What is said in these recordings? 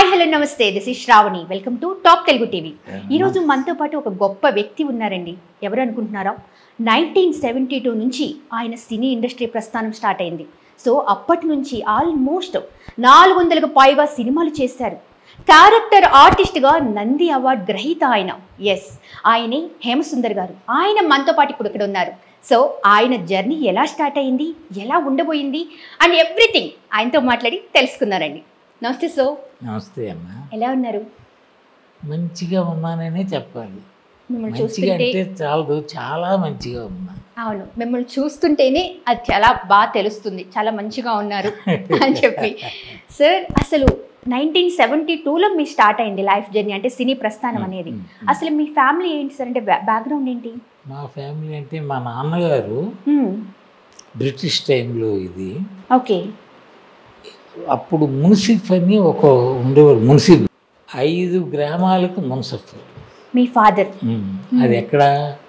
Hi hello నమస్తే this is Sravani welcome to top Telugu TV ఈ రోజు మనతో పాటు ఒక గొప్ప వ్యక్తి ఉన్నారండి ఎవరు అనుకుంటున్నారా నైన్టీన్ సెవెంటీ టూ నుంచి ఆయన సినీ ఇండస్ట్రీ ప్రస్థానం స్టార్ట్ అయింది సో అప్పటి నుంచి ఆల్మోస్ట్ నాలుగు వందలకు పైగా సినిమాలు చేశారు క్యారెక్టర్ ఆర్టిస్ట్గా నంది అవార్డ్ గ్రహీత ఆయన ఎస్ ఆయనే హేమసుందర్ గారు ఆయన మనతో పాటు ఇప్పుడు ఇక్కడ ఉన్నారు సో ఆయన జర్నీ ఎలా స్టార్ట్ అయింది ఎలా ఉండబోయింది అండ్ ఎవ్రీథింగ్ ఆయనతో మాట్లాడి తెలుసుకున్నారండి నమస్తే సో నమస్తే అమ్మ ఎలా ఉన్నారు మంచిగా ఉన్నాననే చెప్పాలి మిమ్మల్ని మంచిగా చూస్తుంటే అంటే చాలదు చాలా మంచిగా ఉన్నా అవును మిమ్మల్ని చూస్తుంటేనే అది చాలా బాగా తెలుస్తుంది చాలా మంచిగా ఉన్నారు అని చెప్పి సార్ అసలు నైన్టీన్ సెవెంటీ టూలో మీ స్టార్ట్ అయింది లైఫ్ జర్నీ అంటే సినీ ప్రస్థానం అనేది అసలు మీ ఫ్యామిలీ ఏంటి సార్ అంటే బ్యాక్గ్రౌండ్ ఏంటి మా ఫ్యామిలీ అంటే మా నాన్నగారు హ్మ్, బ్రిటిష్ టైంలో ఇది ఓకే అప్పుడు మున్సిఫ్ అని ఒక ఉండేవారు మున్సిఫ్ ఐదు గ్రామాలకు మున్సిఫ్ మీ ఫాదర్ ఉమ్. అది ఎక్కడ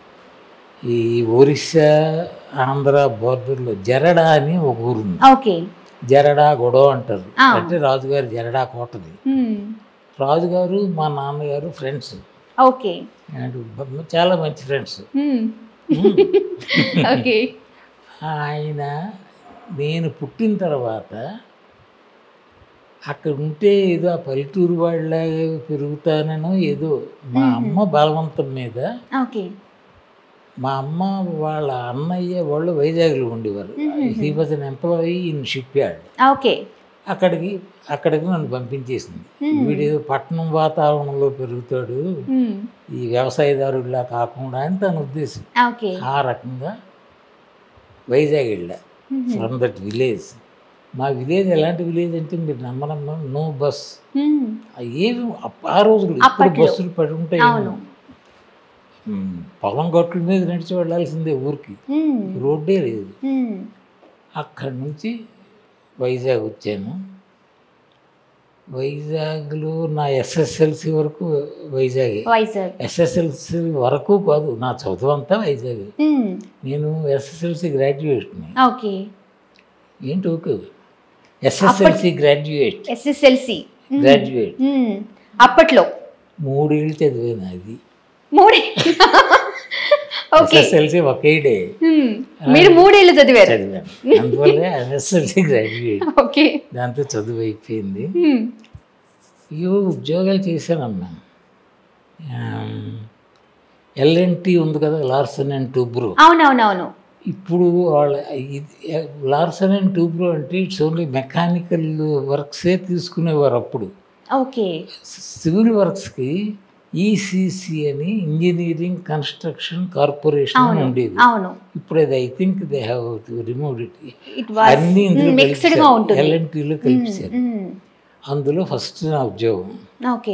ఈ ఒరిస్సా ఆంధ్ర బోర్డర్లో జరడా అని ఒక ఊరు ఉంది ఓకే జరడా గొడవ అంటారు ఆ. అంటే రాజుగారి జరడా కోటది హ్మ్, రాజుగారు మా నాన్నగారు ఫ్రెండ్స్ ఓకే అండ్ బ- చాలా మంచి ఫ్రెండ్స్ హ్మ్, ఓకే ఆయన నేను పుట్టిన తర్వాత అక్కడ ఉంటే ఏదో ఆ పల్లెటూరు వాళ్ళలాగా పెరుగుతానో ఏదో మా అమ్మ బలవంతం మీద ఓకే మా అమ్మ వాళ్ళ అన్నయ్య వాళ్ళు వైజాగ్లో ఉండేవారు he was an employee in shipyard okay అక్కడికి అక్కడికి నన్ను పంపించేసింది వీడేదో పట్టణం వాతావరణంలో పెరుగుతాడు హ్మ్, ఈ వ్యవసాయదారుడిలా కాకుండా అని తన ఉద్దేశం ఓకే ఆ రకంగా వైజాగ్ వెళ్ళా హ్మ్, ఫ్రమ్ దట్ విలేజ్ మా విలేజ్ ఎలాంటి విలేజ్ అంటే మీరు నమ్మనమ్మ నో బస్ హ్మ్, ఏమి అప్ప- ఆ రోజులు ఇప్పుడు అప్పట్లో. బస్సులు పడి ఉంటాయి అవును. ఉమ్, పొలం గట్టుల మీద నడిచి వెళ్ళాల్సిందే ఊరికి హ్మ్, రోడ్డే లేదు హ్మ్, అక్కడి నుంచి వైజాగ్ వచ్చాను వైజాగ్లో నా ఎస్ఎస్ఎల్సి వరకు వైజాగే వైజాగ్ ఎస్ఎస్ఎల్సి వరకు కాదు నా చదువు అంతా వైజాగ్ హ్మ్, నేను ఎస్ఎస్ఎల్సి గ్రాడ్యుయేట్ని ఓకే ఏంటి okay SSLC graduate SSLC graduate అప్పట్లో మూడేళ్ళు చదివాను అది మూడే ఓకే ఎస్ఎస్ఎల్సి ఒకే డే హ్మ్. మీరు మూడేళ్ళు చదివారు చదివాను అందువల్ల ఎస్ఎస్ఎల్సి గ్రాడ్యుయేట్ ఓకే దాంతో చదువు అయిపోయింది హ్మ్. ఇవో ఉద్యోగాలు చేశానమ్మా ఎల్ఎన్టీ ఉంది కదా లార్సన్ అండ్ టూబ్రో అవునవునవును ఇప్పుడు వాళ్ళ ఇది- లార్సన్ అండ్ టూబ్రో అంటే ఇట్స్ ఓన్లీ మెకానికల్ వర్క్సే తీసుకునేవారు అప్పుడు ఓకే సివిల్ వర్క్స్కి ఈసీసీ అని ఇంజనీరింగ్ కన్స్ట్రక్షన్ కార్పొరేషన్ అని అవును ఉండేది అవును ఇప్పుడు అది I think they have removed it it was అన్ని ఇందులో మిక్స్డ్ గా ఉంటుంది ఎల్ఎన్టీలో కలిపేశారు హ్మ్. అందులో ఫస్ట్ నా ఉద్యోగం ఓకే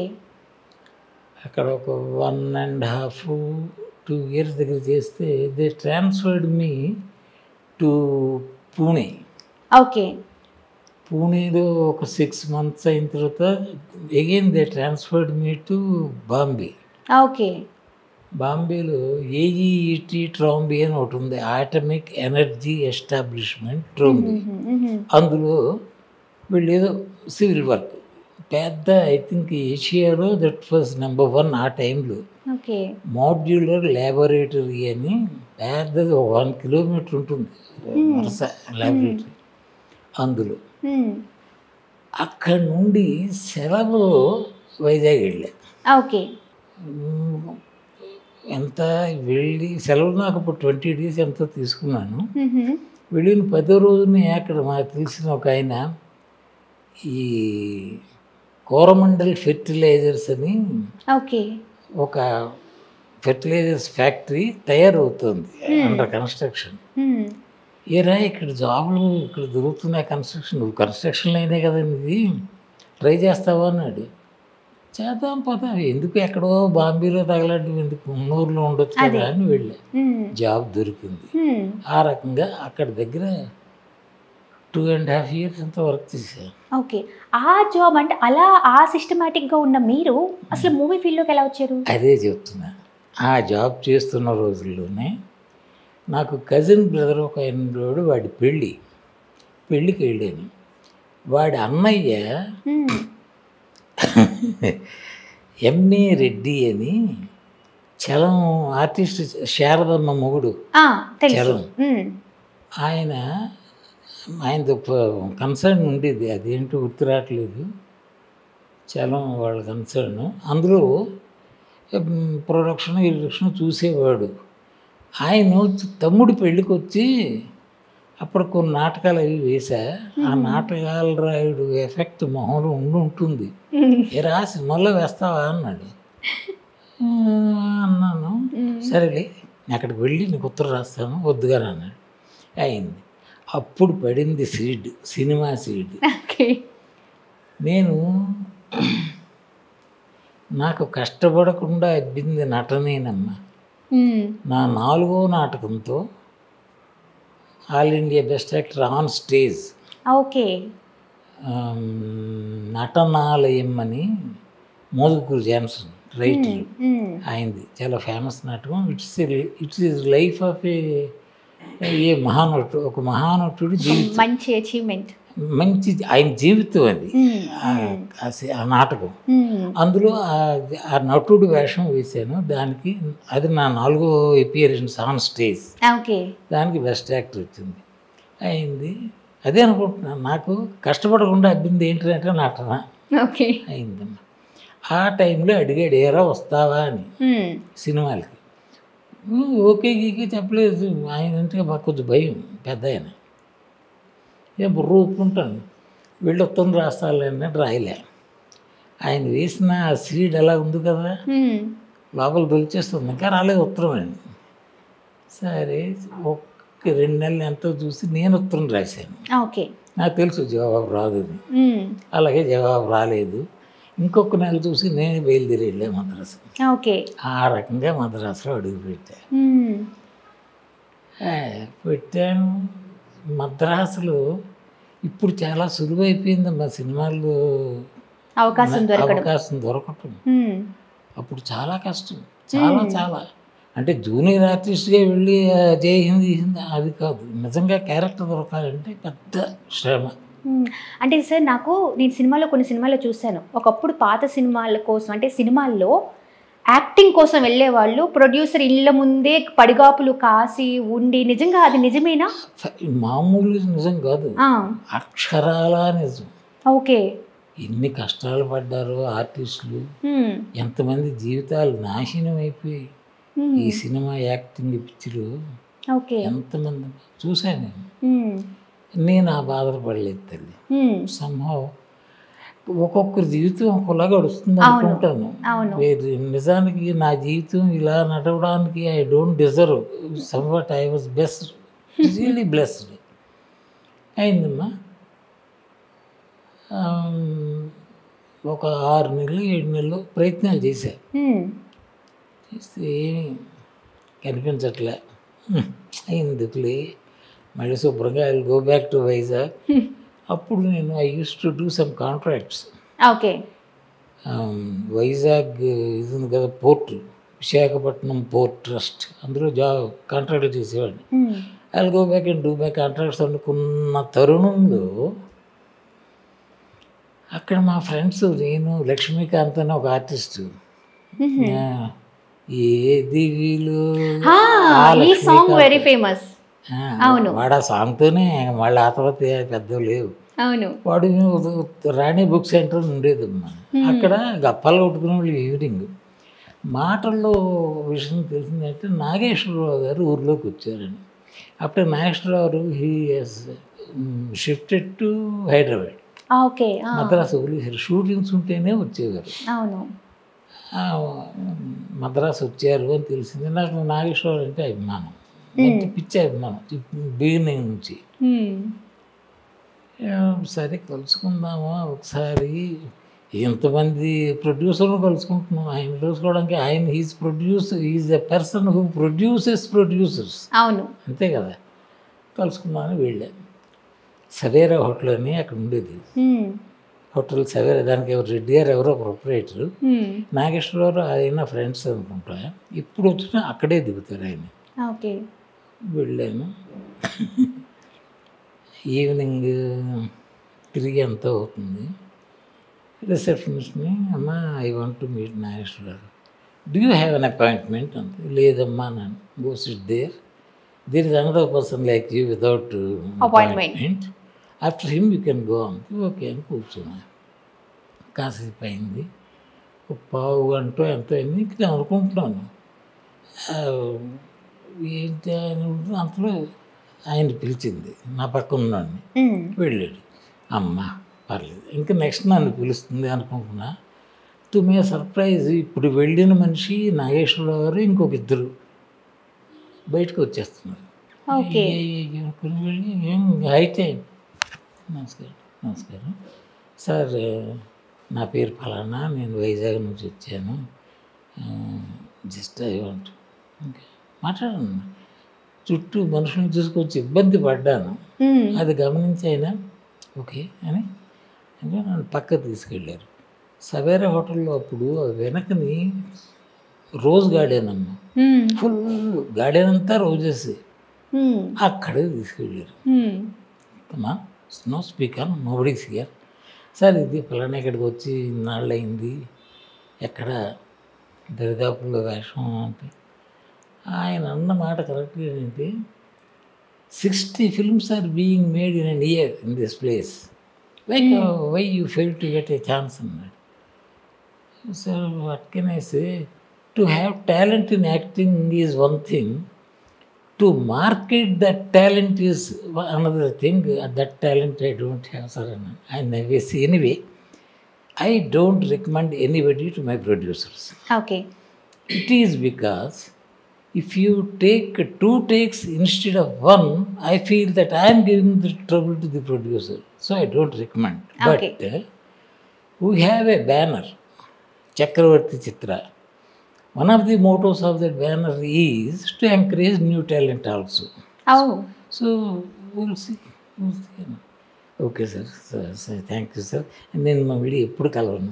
అక్కడ ఒక one and half two years దగ్గర చేస్తే they transferred me to Pune okay పూణేలో ఒక సిక్స్ మంత్స్ అయిన తర్వాత again they transferred me to Bombay okay బాంబేలో ఏఈఈటి ట్రాంబీ అని ఒకటి ఉంది ఆటమిక్ ఎనర్జీ ఎస్టాబ్లిష్మెంట్ ట్రాంబీ హ్మ్, హ్మ్. అందులో వీళ్ళు ఏదో సివిల్ వర్క్ పెద్ద ఐ థింక్ ఏషియాలో దట్ వాజ్ నెంబర్ వన్ ఆ టైంలో ఓకే మాడ్యులర్ ల్యాబొరేటరీ అని పెద్దది ఒక వన్ కిలోమీటర్ ఉంటుంది వరుస ల్యాబొరేటరీ అందులో హ్మ్. అక్కడ నుండి సెలవు వైజాగ్ వెళ్ళా ఓకే ఉమ్, ఎంత వెళ్ళి సెలవు నాకు ఇప్పుడు ట్వంటీ డేస్ ఎంతో తీసుకున్నాను హ్మ్, హ్మ్. వెళ్ళిన పదో రోజునే అక్కడ మాకు తెలిసిన ఒక ఆయన ఈ కోరమండల్ ఫెర్టిలైజర్స్ అని ఓకే ఒక ఫెర్టిలైజర్స్ ఫ్యాక్టరీ తయారవుతుంది అండర్ కన్స్ట్రక్షన్ హ్మ్. ఏరా ఇక్కడ జాబులు ఇక్కడ దొరుకుతున్నాయి కన్స్ట్రక్షన్ నువ్వు కన్స్ట్రక్షన్ లైనే కదా ఇది ట్రై చేస్తావా అన్నాడు చేద్దాం పదా ఎందుకు ఎక్కడో బాంబేలో తగలడ్డం ఎందుకు ఉన్నూరులో ఉండొచ్చు కదా అని వెళ్ళా హ్మ్. జాబ్ దొరికింది హ్మ్. ఆ రకంగా అక్కడ దగ్గర టూ అండ్ హాఫ్ ఇయర్స్ అంతా వర్క్ చేశాను ఓకే ఆ జాబ్ అంటే అలా ఆ సిస్టమేటిక్ గా ఉన్న మీరు అసలు మూవీ ఫీల్డ్ లోకి ఎలా వచ్చారు అదే చెప్తున్నా ఆ జాబ్ చేస్తున్న రోజుల్లోనే నాకు కజిన్ బ్రదర్ ఒక ఎనిమిది వాడి పెళ్ళి పెళ్ళికి వెళ్ళాను వాడి అన్నయ్య హ్మ్. ఎంఏ రెడ్డి అని చలం ఆర్టిస్ట్ శారదమ్మ మొగుడు ఆ, తెలుసు చలం. ఉమ్, ఆయన ఆయనతో కన్సర్న్ ఉండేది అదేంటో గుర్తు రావట్లేదు చలం వాళ్ళ కన్సర్న్ అందులో ప్రొడక్షన్ ఇరక్షన్ చూసేవాడు ఆయన తమ్ముడి పెళ్ళికి వచ్చి అప్పుడు కొన్ని నాటకాలు అవి వేసా ఆ నాటకాల రాయుడు ఎఫెక్ట్ మొహంలో ఉండి ఉంటుంది ఉమ్, ఏ రా సినిమాలో వేస్తావా అన్నాడు "ఆ" అన్నాను ఉమ్. సరేలే నేను అక్కడికి వెళ్ళి నీకు ఉత్తరం రాస్తాను వద్దుగా అన్నాడు అయింది అప్పుడు పడింది సీడ్ సినిమా సీడ్ ఓకే నేను నాకు కష్టపడకుండా అబ్బింది నటనేనమ్మా ఉమ్, నా నాలుగో నాటకంతో all India best actor on stage okay um, Natanalayam అని మోదుకూరు జాన్సన్ రైటర్ ఉమ్, ఆయనది చాలా ఫేమస్ నాటకం it's it's is life of a a మహానటుడు ఒక మహానటుడు జీవితం మంచి అచీవ్మెంట్ మంచి ఆయన జీవితం అది ఆ- ఆ సి- ఆ నాటకం అందులో ఆ- ఆ నటుడు వేషం వేశాను దానికి అది నా నాలుగో ఎపియరెన్స్ ఆన్ స్టేజ్ ఓకే దానికి బెస్ట్ యాక్టర్ వచ్చింది అయింది అదే అనుకుంటున్నాను నాకు కష్టపడకుండా అబ్బింది ఏంటంటే నటన ఓకే అయిందమ్మా ఆ టైంలో అడిగాడు ఏరా వస్తావా అని సినిమాలకి "ఉమ్, ఓకే గీకే చెప్పలేదు ఆయన అంటే మాకు కొంచెం భయం పెద్ద ఆయన ఏ బుర్ర ఒప్పుకుంటాను వెళ్ళి ఉత్తరం రాస్తాలే అని రాయలే ఆయన వేసిన ఆ సీడ్ ఎలా ఉంది కదా లోపల దొలిచేస్తుంది ఇంకా రాలేదు ఉత్తరం అండి సరే ఒక్క రెండు నెలలు ఎంతో చూసి నేను ఉత్తరం రాశాను ఓకే నాకు తెలుసు జవాబు రాదు అని. అలాగే జవాబు రాలేదు ఇంకొక నెల చూసి నేను బయలుదేరి వెళ్ళే మద్రాసు ఓకే ఆ రకంగా మద్రాసులో అడుగు పెట్టా ఆ, పెట్టాను మద్రాసులో ఇప్పుడు చాలా సులువైపోయింది మా సినిమాలు అవకాశం దొరకడం అవకాశం దొరకటం ఉమ్, అప్పుడు చాలా కష్టం చాలా చాలా అంటే జూనియర్ ఆర్టిస్ట్గా వెళ్ళి ఆ, జై హిందీ హిందీ అది కాదు నిజంగా క్యారెక్టర్ దొరకాలంటే పెద్ద శ్రమ ఉమ్. అంటే సార్ నాకు నేను సినిమాలో కొన్ని సినిమాల్లో చూశాను ఒకప్పుడు పాత సినిమాల కోసం అంటే సినిమాల్లో యాక్టింగ్ కోసం వెళ్ళేవాళ్ళు ప్రొడ్యూసర్ ఇళ్ళ ముందే పడిగాపులు కాసి ఉండి నిజంగా అది నిజమేనా మామూలు నిజం కాదు ఆ, అక్షరాల నిజం ఓకే ఎన్ని కష్టాలు పడ్డారో ఆర్టిస్టులు ఉమ్, ఎంతమంది జీవితాలు నాశనం అయిపోయి ఉమ్, ఈ సినిమా యాక్టింగ్ పిచ్చిలు ఓకే ఎంతమంది చూశాను నేను ఉమ్, నేను ఆ బాధలు పడలేదు తల్లి ఉమ్, సంభవం ఒక్కొక్కరి జీవితం ఒకలా గడుస్తుంది అవును. అనుకుంటాను అవును వేరే నిజానికి నా జీవితం ఇలా నడవడానికి I don't deserve somewhat I was best really blessed అయిందమ్మా ఆమ్, ఒక ఆరు నెలలు ఏడు నెలలు ప్రయత్నాలు చేశా ఉమ్, చేస్తే ఏమీ కనిపించట్లే హ్మ్, ఎందుకులే మళ్ళీ శుభ్రంగా I go back to Vizag అప్పుడు నేను I use to do some contracts okay Vizag ఇది ఉంది కదా పోర్ట్ విశాఖపట్నం పోర్ట్ ట్రస్ట్ అందులో జాబ్ కాంట్రాక్ట్ చేసేవాడిని um, I go back and do back contracts అనుకున్న తరుణంలో అక్కడ మా ఫ్రెండ్స్ నేను లక్ష్మీకాంత్ అని ఒక ఆర్టిస్ట్ ఉహు. ఏ దివిలో ఆ, ఆ ఈ సాంగ్ లక్ష్మీకాంత్. వెరీ ఫేమస్ ఆ, అవును. వాడు ఆ సాంగ్తోనే మళ్ళీ ఆ తర్వాత పెద్ద లేవు అవును వాడు రాణి బుక్ సెంటర్ ఉండేదమ్మా అక్కడ గప్పాలు కొట్టుకునే వాళ్ళు ఈవినింగ్ మాటల్లో విషయం తెలిసిందంటే నాగేశ్వరరావు గారు ఊర్లోకి వచ్చారని అప్పుడు నాగేశ్వరరావు గారు హీ షిఫ్టెడ్ టు హైదరాబాద్ ఆ, ఓకే ఆ, మద్రాసు వదిలేశారు షూటింగ్స్ ఉంటేనే వచ్చేవారు అవును ఆ, మద్రాసు వచ్చారు అని తెలిసింది నాకు నాగేశ్వరరావు అంటే అభిమానం మంచి పిచ్చి అభిమానం బిగినింగ్ నుంచి ఉమ్, ఆ, సరే కలుసుకుందామా ఒకసారి ఎంతమంది ప్రొడ్యూసర్లు కలుసుకుంటున్నాం ఆయన కలుసుకోవడానికి ఆయన he's produce is a person who produces producers అవును అంతే కదా కలుసుకుందామని వెళ్ళాను సవేరా హోటల్ అని అక్కడ ఉండేది ఉమ్, హోటల్ సవేరా దానికి ఎవరు రెడ్డి గారు ఎవరో ప్రొపరేటర్ ఉమ్, నాగేశ్వరరావు ఆయన ఫ్రెండ్స్ అనుకుంటా ఇప్పుడు వచ్చినా అక్కడే దిగుతారు ఆయన ఓకే వెళ్ళాను ఈవినింగ్ తిరిగి ఎంత అవుతుంది రిసెప్షనిస్ట్ని అమ్మా I want to meet Nageswara garu do you have an appointment అంతే లేదమ్మా నన్ను go sit there there is another person like you without Appointment. After him you can go అంతే ఓకే అని కూర్చున్నా కాసేపు అయింది ఒక పావు గంట ఎంత అయింది ఇంక నేను అనుకుంటున్నాను ఆ, ఏంటి ఆయన ఉంటుంది. అంతలో ఆయన పిలిచింది నా పక్కన ఉన్నాడిని మ్మ్. వెళ్ళాడు అమ్మ పర్లేదు ఇంకా నెక్స్ట్ నన్ను పిలుస్తుంది అనుకుంటున్నా టు మే సర్ప్రైజ్ ఇప్పుడు వెళ్ళిన మనిషి నాగేశ్వరరావు గారు ఇంకొక ఇద్దరు బయటకు వచ్చేస్తున్నారు ఓకే ఏ- ఏ- ఏ- అనుకుని వెళ్ళి ఏం అయితే నమస్కారం నమస్కారం సార్ నా పేరు ఫలానా నేను వైజాగ్ నుంచి వచ్చాను జస్ట్ ఐ వాంట్ ఇంకా మాట్లాడాను చుట్టూ మనుషులను చూసుకొచ్చి ఇబ్బంది పడ్డాను మ్మ్. అది గమనించి అయినా ఓకే అని అంటే నన్ను పక్క తీసుకెళ్ళారు సవేరా హోటల్లో అప్పుడు ఆ వెనకని రోజ్ గార్డెన్ అమ్మ మ్మ్. ఫుల్ గార్డెన్ అంతా రోజెస్ మ్మ్. అక్కడే తీసుకెళ్ళారు మ్మ్. అమ్మా నో స్పీకర్ నోబడీ సియర్ సార్ ఇది ఫలానా ఇక్కడికి వచ్చి ఇన్నాళ్ళు అయింది ఎక్కడ దరిదాపుల్లో వేషం అంటే ఆయన అన్న మాట కరెక్ట్గా ఏంటి sixty films are being made in an year in this place like why you fail to get a chance అన్నాడు sir what can I say to have talent in acting is one thing to market that talent is another thing that talent i don't have sir i never see anyway i don't recommend anybody to my producers okay it is because if you take two takes instead of one i feel that i am giving the trouble to the producer so i don't recommend Okay. but uh, we have a banner chakravarti chitra one of the mottos of that banner is to encourage new talent also oh so we'll see we'll see okay sir sir sir thank you sir నేను మళ్ళీ ఎప్పుడు కలవను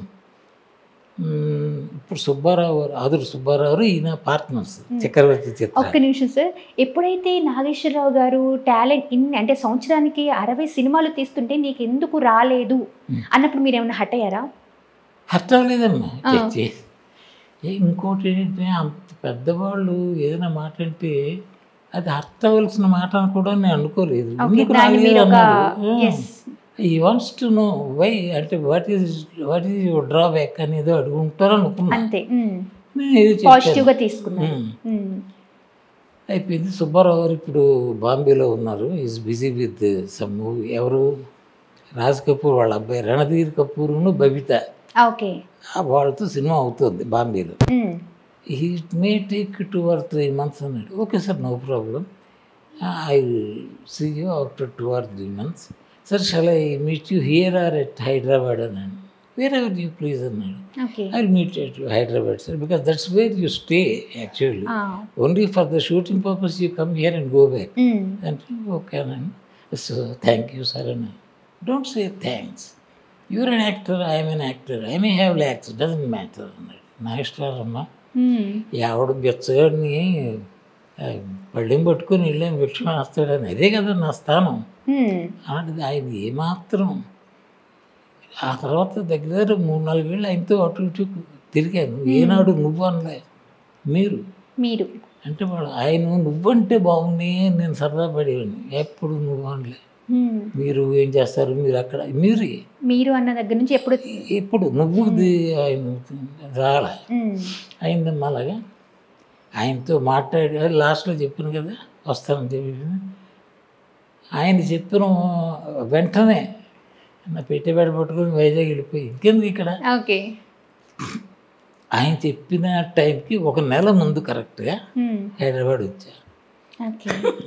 మ్మ్, ఇప్పుడు సుబ్బారావు గారు ఆదురు సుబ్బారావు గారు ఈయన partners చక్రవర్తి చిత్ర ఒక్క నిమిషం sir ఎప్పుడైతే నాగేశ్వరరావు గారు టాలెంట్ ఇన్ని అంటే సంవత్సరానికి అరవై సినిమాలు తీస్తుంటే నీకు ఎందుకు రాలేదు అన్నప్పుడు మీరు ఏమైనా హట్ అయ్యారా హర్ట్ అవ్వలేదమ్మా చచ్చి. ఏ ఇంకోటి ఏంటంటే అంత పెద్దవాళ్ళు ఏదైనా మాట అంటే అది హర్ట్ అవ్వాల్సిన మాట అని కూడా నేను అనుకోలేదు ఓకే ఎందుకు దాన్ని రాలేదు మీరు ఒక అన్నాడు. Yes he wants to know why అంటే what is what is your drawback అనేది అడుగుంటారు అనుకున్నా అంతే నేను ఇది పాజిటివ్ చెప్పాను గా తీసుకున్నారు మ్మ్. మ్మ్. అయిపోయింది సుబ్బారావు గారు ఇప్పుడు బాంబేలో ఉన్నారు is busy with some movie ఎవరు రాజ్ కపూర్ వాళ్ళ అబ్బాయి రణధీర్ కపూర్ను బబిత ఓకే ఆ వాళ్ళతో సినిమా అవుతుంది బాంబేలో mm. He may take two or three months అన్నాడు okay sir no problem I see you after two or three months sir shall I meet you here or at Hyderabad అన్నాడు వేర్ ఎవర్ యూ ప్లీజ్ అన్నాడు okay I meet at Hyderabad sir because that's where you stay actually ah. Only for the shooting purpose you come here and go back mm. అంటే ఓకేనండి so thank you sir అని don't say thanks you're an actor I'm an actor I may have lacks doesn't matter అన్నాడు నా ఇష్టం అమ్మా మ్మ్. ఎవడ బెచ్చగాడిని ఆ, పళ్ళెం పట్టుకొని వెళ్ళాను భిక్ష వేస్తాడని అదే కదా నా స్థానం మ్మ్. అలాంటిది ఆయన ఏమాత్రం ఆ తర్వాత దగ్గర దగ్గర మూడు నాలుగేళ్ళు ఆయనతో అటు ఇటు తిరిగాను ఏనాడు నువ్వు అనలే మీరు మీరు అంటే వాడు ఆయన నువ్వంటే బాగుంది అని నేను సరదా పడేవాడిని ఎప్పుడు నువ్వు అనలే మ్మ్. మీరు ఏం చేస్తారు మీరు అక్కడ మీరు మీరు అన్న దగ్గర నుంచి ఎప్పుడు ఎప్పుడు నువ్వుది ఆయన రాలే మ్మ్. అయిందమ్మా అలాగా ఆయనతో మాట్లాడి లాస్ట్లో చెప్పాను కదా వస్తానని చెప్పి ఆయన చెప్పిన వెంటనే నా పెట్టేబెడ పట్టుకొని వైజాగ్ వెళ్ళిపోయి ఇంకెందుకు ఇక్కడ ఓకే ఆయన చెప్పిన టైంకి ఒక నెల ముందు కరెక్ట్గా మ్మ్. హైదరాబాద్ వచ్చా ఓకే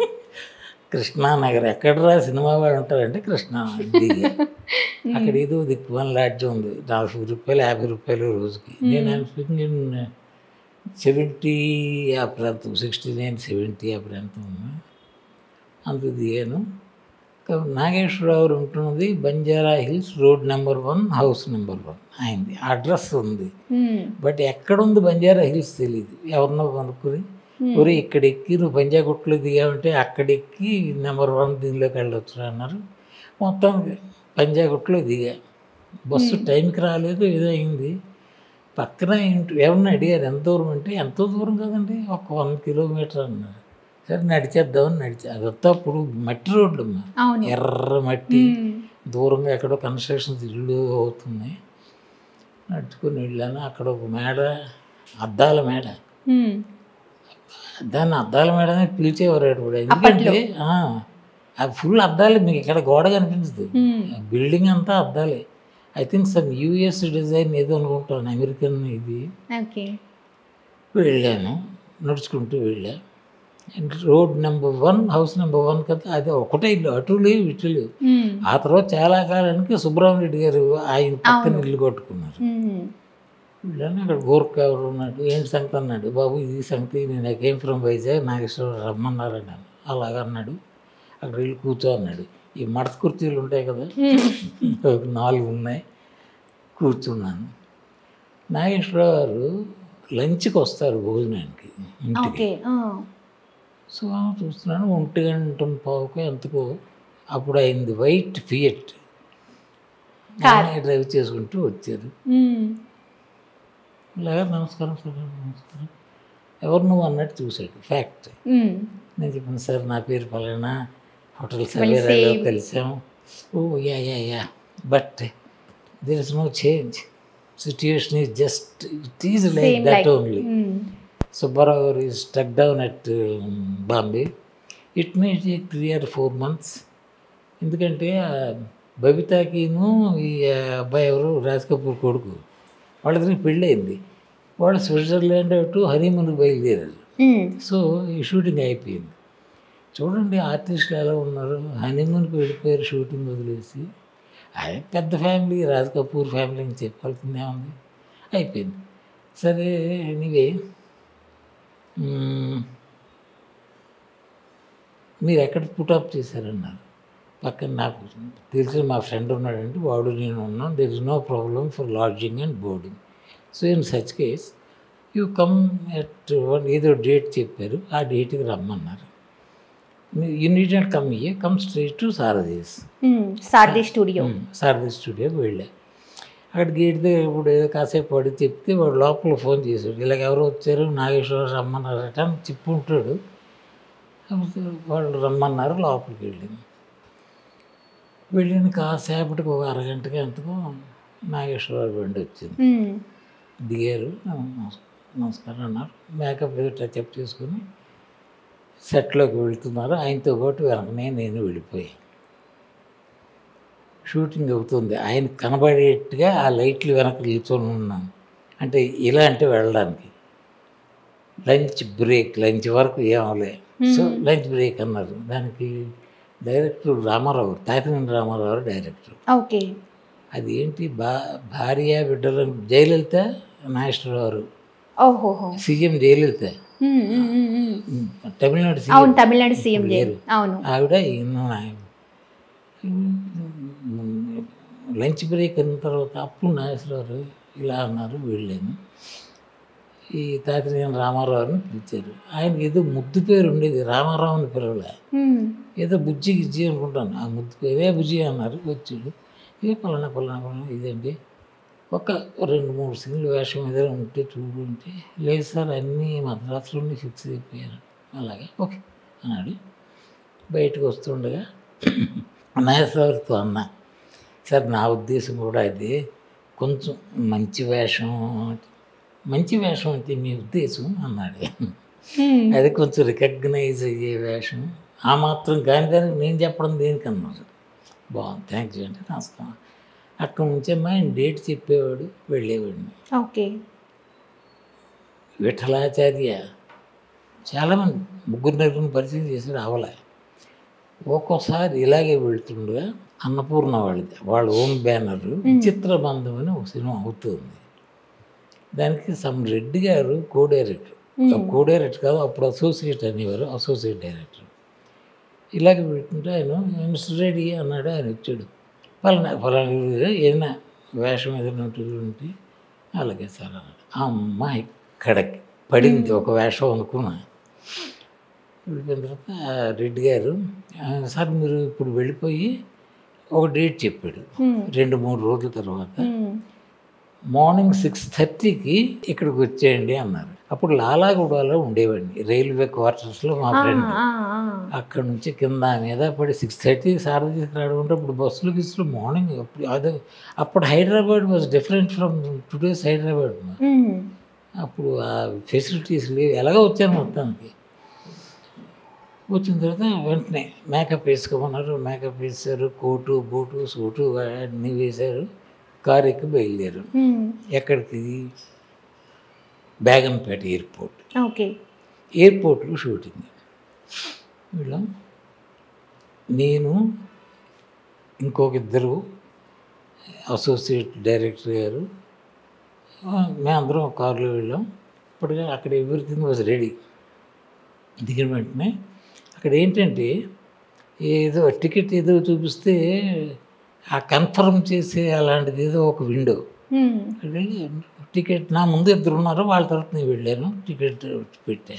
కృష్ణానగర్ ఎక్కడరా సినిమా వాళ్ళు ఉంటారంటే కృష్ణా దిగా అక్కడ ఏదో దిక్కువన్ లాడ్జ్ ఉంది నలభై రూపాయలు యాభై రూపాయలు రోజుకి నేను అనుకుంటున్నాను సెవెంటీ ఆ ప్రాంతం సిక్స్టీ నైన్ సెవెంటీ ఆ ప్రాంతం అంత దిగాను కాబట్టి నాగేశ్వరరావు ఉంటున్నది Banjara hills road number one house number one అయింది అడ్రస్ ఉంది మ్మ్. బట్ ఎక్కడుంది బంజారా హిల్స్ తెలియదు ఎవరినో కనుక్కుని ఒరే ఇక్కడ ఎక్కి నువ్వు పంజాగుట్లో దిగావంటే అక్కడ ఎక్కి నెంబర్ వన్ దీనిలోకి వెళ్ళొచ్చు అన్నారు మొత్తం పంజాగుట్లో దిగా బస్సు టైంకి రాలేదు ఏదో అయింది పక్కన ఇంటి ఎవరిని అడిగారు ఎంత దూరం అంటే ఎంతో దూరం కదండి ఒక వన్ కిలోమీటర్ అన్నారు సరే నడిచేద్దామని నడిచే అదంతా అప్పుడు మట్టి రోడ్లు అమ్మా అవును ఎర్ర మట్టి ఉమ్. దూరంగా ఎక్కడో కన్స్ట్రక్షన్స్ ఇల్లు అవుతున్నాయి నడుచుకుని వెళ్ళాను అక్కడ ఒక మేడ అద్దాల మేడ ఉమ్. దాన్ని అద్దాల మేడ అని పిలిచేవారు ఇప్పుడు ఎందుకంటే ఆ, అది ఫుల్ అద్దాలు మీకు ఇక్కడ గోడ కనిపించదు ఉమ్. బిల్డింగ్ అంతా అద్దాలే I think some US design ఏదో అనుకుంటాను అమెరికన్ ఇది ఓకే వెళ్ళాను నడుచుకుంటూ వెళ్ళా road number one house number one కదా అది ఒకటే ఇల్లు అటు లేవు ఇటు లేవు ఉమ్. ఆ తర్వాత చాలా కాలానికి సుబ్రహ్మణ్యుడు గారు ఆయన పక్కన అవును. ఇల్లు కట్టుకున్నారు ఉమ్. వెళ్ళాను అక్కడ గోర్ఖ ఎవరు ఉన్నాడు ఏంటి సంగతి అన్నాడు బాబు ఇది సంగతి నేను కేమ్ ఫ్రమ్ వైజాగ్ నాకు ఇష్టం రమ్మన్నారు అన్నాను అలాగ అన్నాడు అక్కడ వెళ్ళి కూర్చో అన్నాడు ఈ మడత కుర్చీలు ఉంటాయి కదా ఉమ్. ఒక నాలుగు ఉన్నాయి కూర్చున్నాను నాగేశ్వరరావు గారు లంచ్కి వస్తారు భోజనానికి ఇంటికి ఓకే ఆ. సో చూస్తున్నాను ఒంటి గంట పావుకో ఎంతకో అప్పుడు అయింది వైట్ ఫియట్ డ్రైవ్ చేసుకుంటూ వచ్చారు ఉమ్. ఇలాగా నమస్కారం సార్ నమస్కారం ఎవరు నువ్వు అన్నట్టు చూశాడు ఫ్యాక్ట్ ఉమ్. నేను చెప్పాను సార్ నా పేరు పలానా హోటల్ Well, సవేరాలో same. కలిసాం oh ya ya ya but there is no change situation is just it is like Same that like- only um. Subba Rao garu is stuck down at Bombay it may take three or four months ఎందుకంటే ఆ బబితాకిను ఈ ఆ, అబ్బాయి ఎవరు రాజ్ కపూర్ కొడుకు వాళ్ళిద్దరికి పెళ్ళయింది వాళ్ళు స్విట్జర్లాండ్ అటు హనీమూన్కి బయలుదేరారు ఉమ్. సో ఈ షూటింగ్ అయిపోయింది చూడండి ఆర్టిస్టులు ఎలా ఉన్నారు హనీమూన్కి వెళ్ళిపోయారు షూటింగ్ వదిలేసి అది పెద్ద ఫ్యామిలీ రాజ్ కపూర్ ఫ్యామిలీ అని చెప్పాల్సిందే ఉంది అయిపోయింది సరే ఎనీవే మీరు ఎక్కడ పుటప్ చేశారన్నారు పక్కన నాకు తెలిసిన మా ఫ్రెండ్ ఉన్నాడంటే వాడు నేను ఉన్నాం there is no problem for lodging and boarding so in such case you come at one ఏదో డేట్ చెప్పారు ఆ డేట్కి రమ్మన్నారు యూ నీడ్ నాట్ కమ్ ఇయే come straight to Sarathi's um. Sarathi studio Sarathi స్టూడియోకి వెళ్ళా అక్కడ గేట్ దగ్గర ఇప్పుడు ఏదో కాసేపు పడి చెప్తే వాడు లోపల ఫోన్ చేశాడు ఇలాగ ఎవరు వచ్చారు నాగేశ్వరరావు రమ్మన్నారట అని చెప్పుంటాడు కాకపోతే వాళ్ళు రమ్మన్నారు లోపలికి వెళ్ళింది వెళ్ళిన కాసేపటికి ఒక అరగంటకి ఎంతకో నాగేశ్వరరావు బండి వచ్చింది ఉమ్. దిగారు నమస్- నమస్కారం అన్నారు మేకప్ ఏదో టచ్అప్ చేసుకుని సెట్లోకి వెళ్తున్నారు ఆయనతో పాటు వెనకనే నేను వెళ్ళిపోయాను షూటింగ్ అవుతుంది ఆయన కనబడేట్టుగా ఆ లైట్లు వెనక నిల్చొని ఉన్నాను అంటే ఇలా అంటే వెళ్ళడానికి లంచ్ బ్రేక్ లంచ్ వరకు ఏమలే సో లంచ్ బ్రేక్ అన్నారు దానికి డైరెక్టర్ రామారావు తాతినేని రామారావు గారు డైరెక్టర్ ఓకే అది ఏంటి బా భార్య బిడ్డలను జయలలిత నాగేశ్వరరావు గారు ఓహోహో CM Jayalalitha um, um, um, um. Um, Tamil Nadu అవును సీఎం తమిళనాడు సీఎం ఇప్పుడు జైలు లేరు. అవును ఆవిడ ఈయన ఆయన. లంచ్ బ్రేక్ అయిన తర్వాత అప్పుడు నాగేశ్వరరావు ఇలా అన్నారు వెళ్ళాను ఈ తాతినేని రామారావుని పిలిచారు ఆయనకి ఏదో ముద్దు పేరు ఉండేది రామారావుని పిలవలే ఉమ్. ఏదో బుజ్జి గిజ్జి అనుకుంటాను ఆ ముద్దు పేరే బుజ్జి అన్నారు వచ్చాడు ఏ పలానా పలానా పలానా ఇదండి ఒక రెండు మూడు సీన్లు వేషం ఏదైనా ఉంటే చూడు అంటే లేదు సార్ అన్నీ మద్రాసులోనే ఫిక్స్ అయిపోయారు అలాగే ఓకే అన్నాడు బయటకు వస్తుండగా నాగేశ్వరరావుతో అన్నా సార్ నా ఉద్దేశం కూడా అది కొంచెం మంచి వేషం మంచి వేషం అంటే మీ ఉద్దేశం అన్నాడు ఉమ్. అది కొంచెం రికగ్నైజ్ అయ్యే వేషం ఆ మాత్రం కాని దానికి నేను చెప్పడం దేనికన్నారు బాగుంది థ్యాంక్ యూ అంటే నమస్కారం అక్కడి నుంచి అమ్మా ఆయన డేట్ చెప్పేవాడు వెళ్ళేవాడిని ఓకే విఠలాచార్య చాలామంది ముగ్గురు నలుగురిని పరిచయం చేసి రావాల ఒక్కోసారి ఇలాగే వెళ్తుండగా అన్నపూర్ణ వాళ్ళది వాళ్ళ ఓన్ బ్యానర్ విచిత్ర బంధం అని ఒక సినిమా అవుతుంది దానికి సమ్ రెడ్డి గారు కో డైరెక్టర్ కో డైరెక్టర్ కాదు అప్పుడు అసోసియేట్ అనేవారు అసోసియేట్ డైరెక్టర్ ఇలాగ పెట్టుకుంటే ఆయన మిస్టర్ రెడ్డి అన్నాడు ఆయన వచ్చాడు ఫలానా ఫలానా ఊరు ఏదైనా వేషం ఏదైనా ఉంటుంది ఉంటే అలాగే సార్ అన్నాడు ఆ అమ్మాయి ఇక్కడికి పడింది ఒక వేషం అనుకున్నా వెళ్ళిపోయిన తర్వాత ఆ రెడ్డి గారు "ఆ, సార్ మీరు ఇప్పుడు వెళ్ళిపోయి ఒక డేట్ చెప్పాడు మ్మ్. రెండు మూడు రోజుల తర్వాత మ్మ్. మార్నింగ్ సిక్స్ థర్టీకి ఇక్కడికి వచ్చేయండి అన్నారు అప్పుడు లాలాగూడలో ఉండేవాడిని రైల్వే క్వార్టర్స్లో మా ఆ, ఫ్రెండ్ ఆ, ఆ. అక్కడ నుంచి కింద మీద పడి సిక్స్ థర్టీ సార్ తీసుకురావడం ఇప్పుడు బస్సులు గిస్సులు మార్నింగ్ అప్పుడు అదే అప్పుడు Hyderabad was different from today's Hyderabad mm. అప్పుడు ఆ ఫెసిలిటీస్ లేవు ఎలాగో వచ్చాను మొత్తానికి వచ్చిన తర్వాత వెంటనే మేకప్ వేసుకోమన్నారు మేకప్ వేశారు కోటు బూటు సూటు అన్నీ వేశారు కారు ఎక్కి బయలుదేరు మ్మ్. ఎక్కడికి బేగంపేట ఎయిర్పోర్ట్ ఓకే ఎయిర్పోర్ట్లో షూటింగ్ వీళ్ళం నేను ఇంకొక ఇద్దరు అసోసియేట్ డైరెక్టర్ గారు ఆ, మేమందరం ఒక కారులో వెళ్ళాం ఇప్పటికే అక్కడ ఎవ్రీథింగ్ వాజ్ రెడీ దిగిన వెంటనే అక్కడ ఏంటంటే ఏదో టికెట్ ఏదో చూపిస్తే ఆ కన్ఫర్మ్ చేసే అలాంటిది ఏదో ఒక విండో మ్మ్. అక్కడికి వెళ్ళి టికెట్ నా ముందు ఇద్దరు ఉన్నారు వాళ్ళ తర్వాత నేను వెళ్ళాను టికెట్ పెట్టా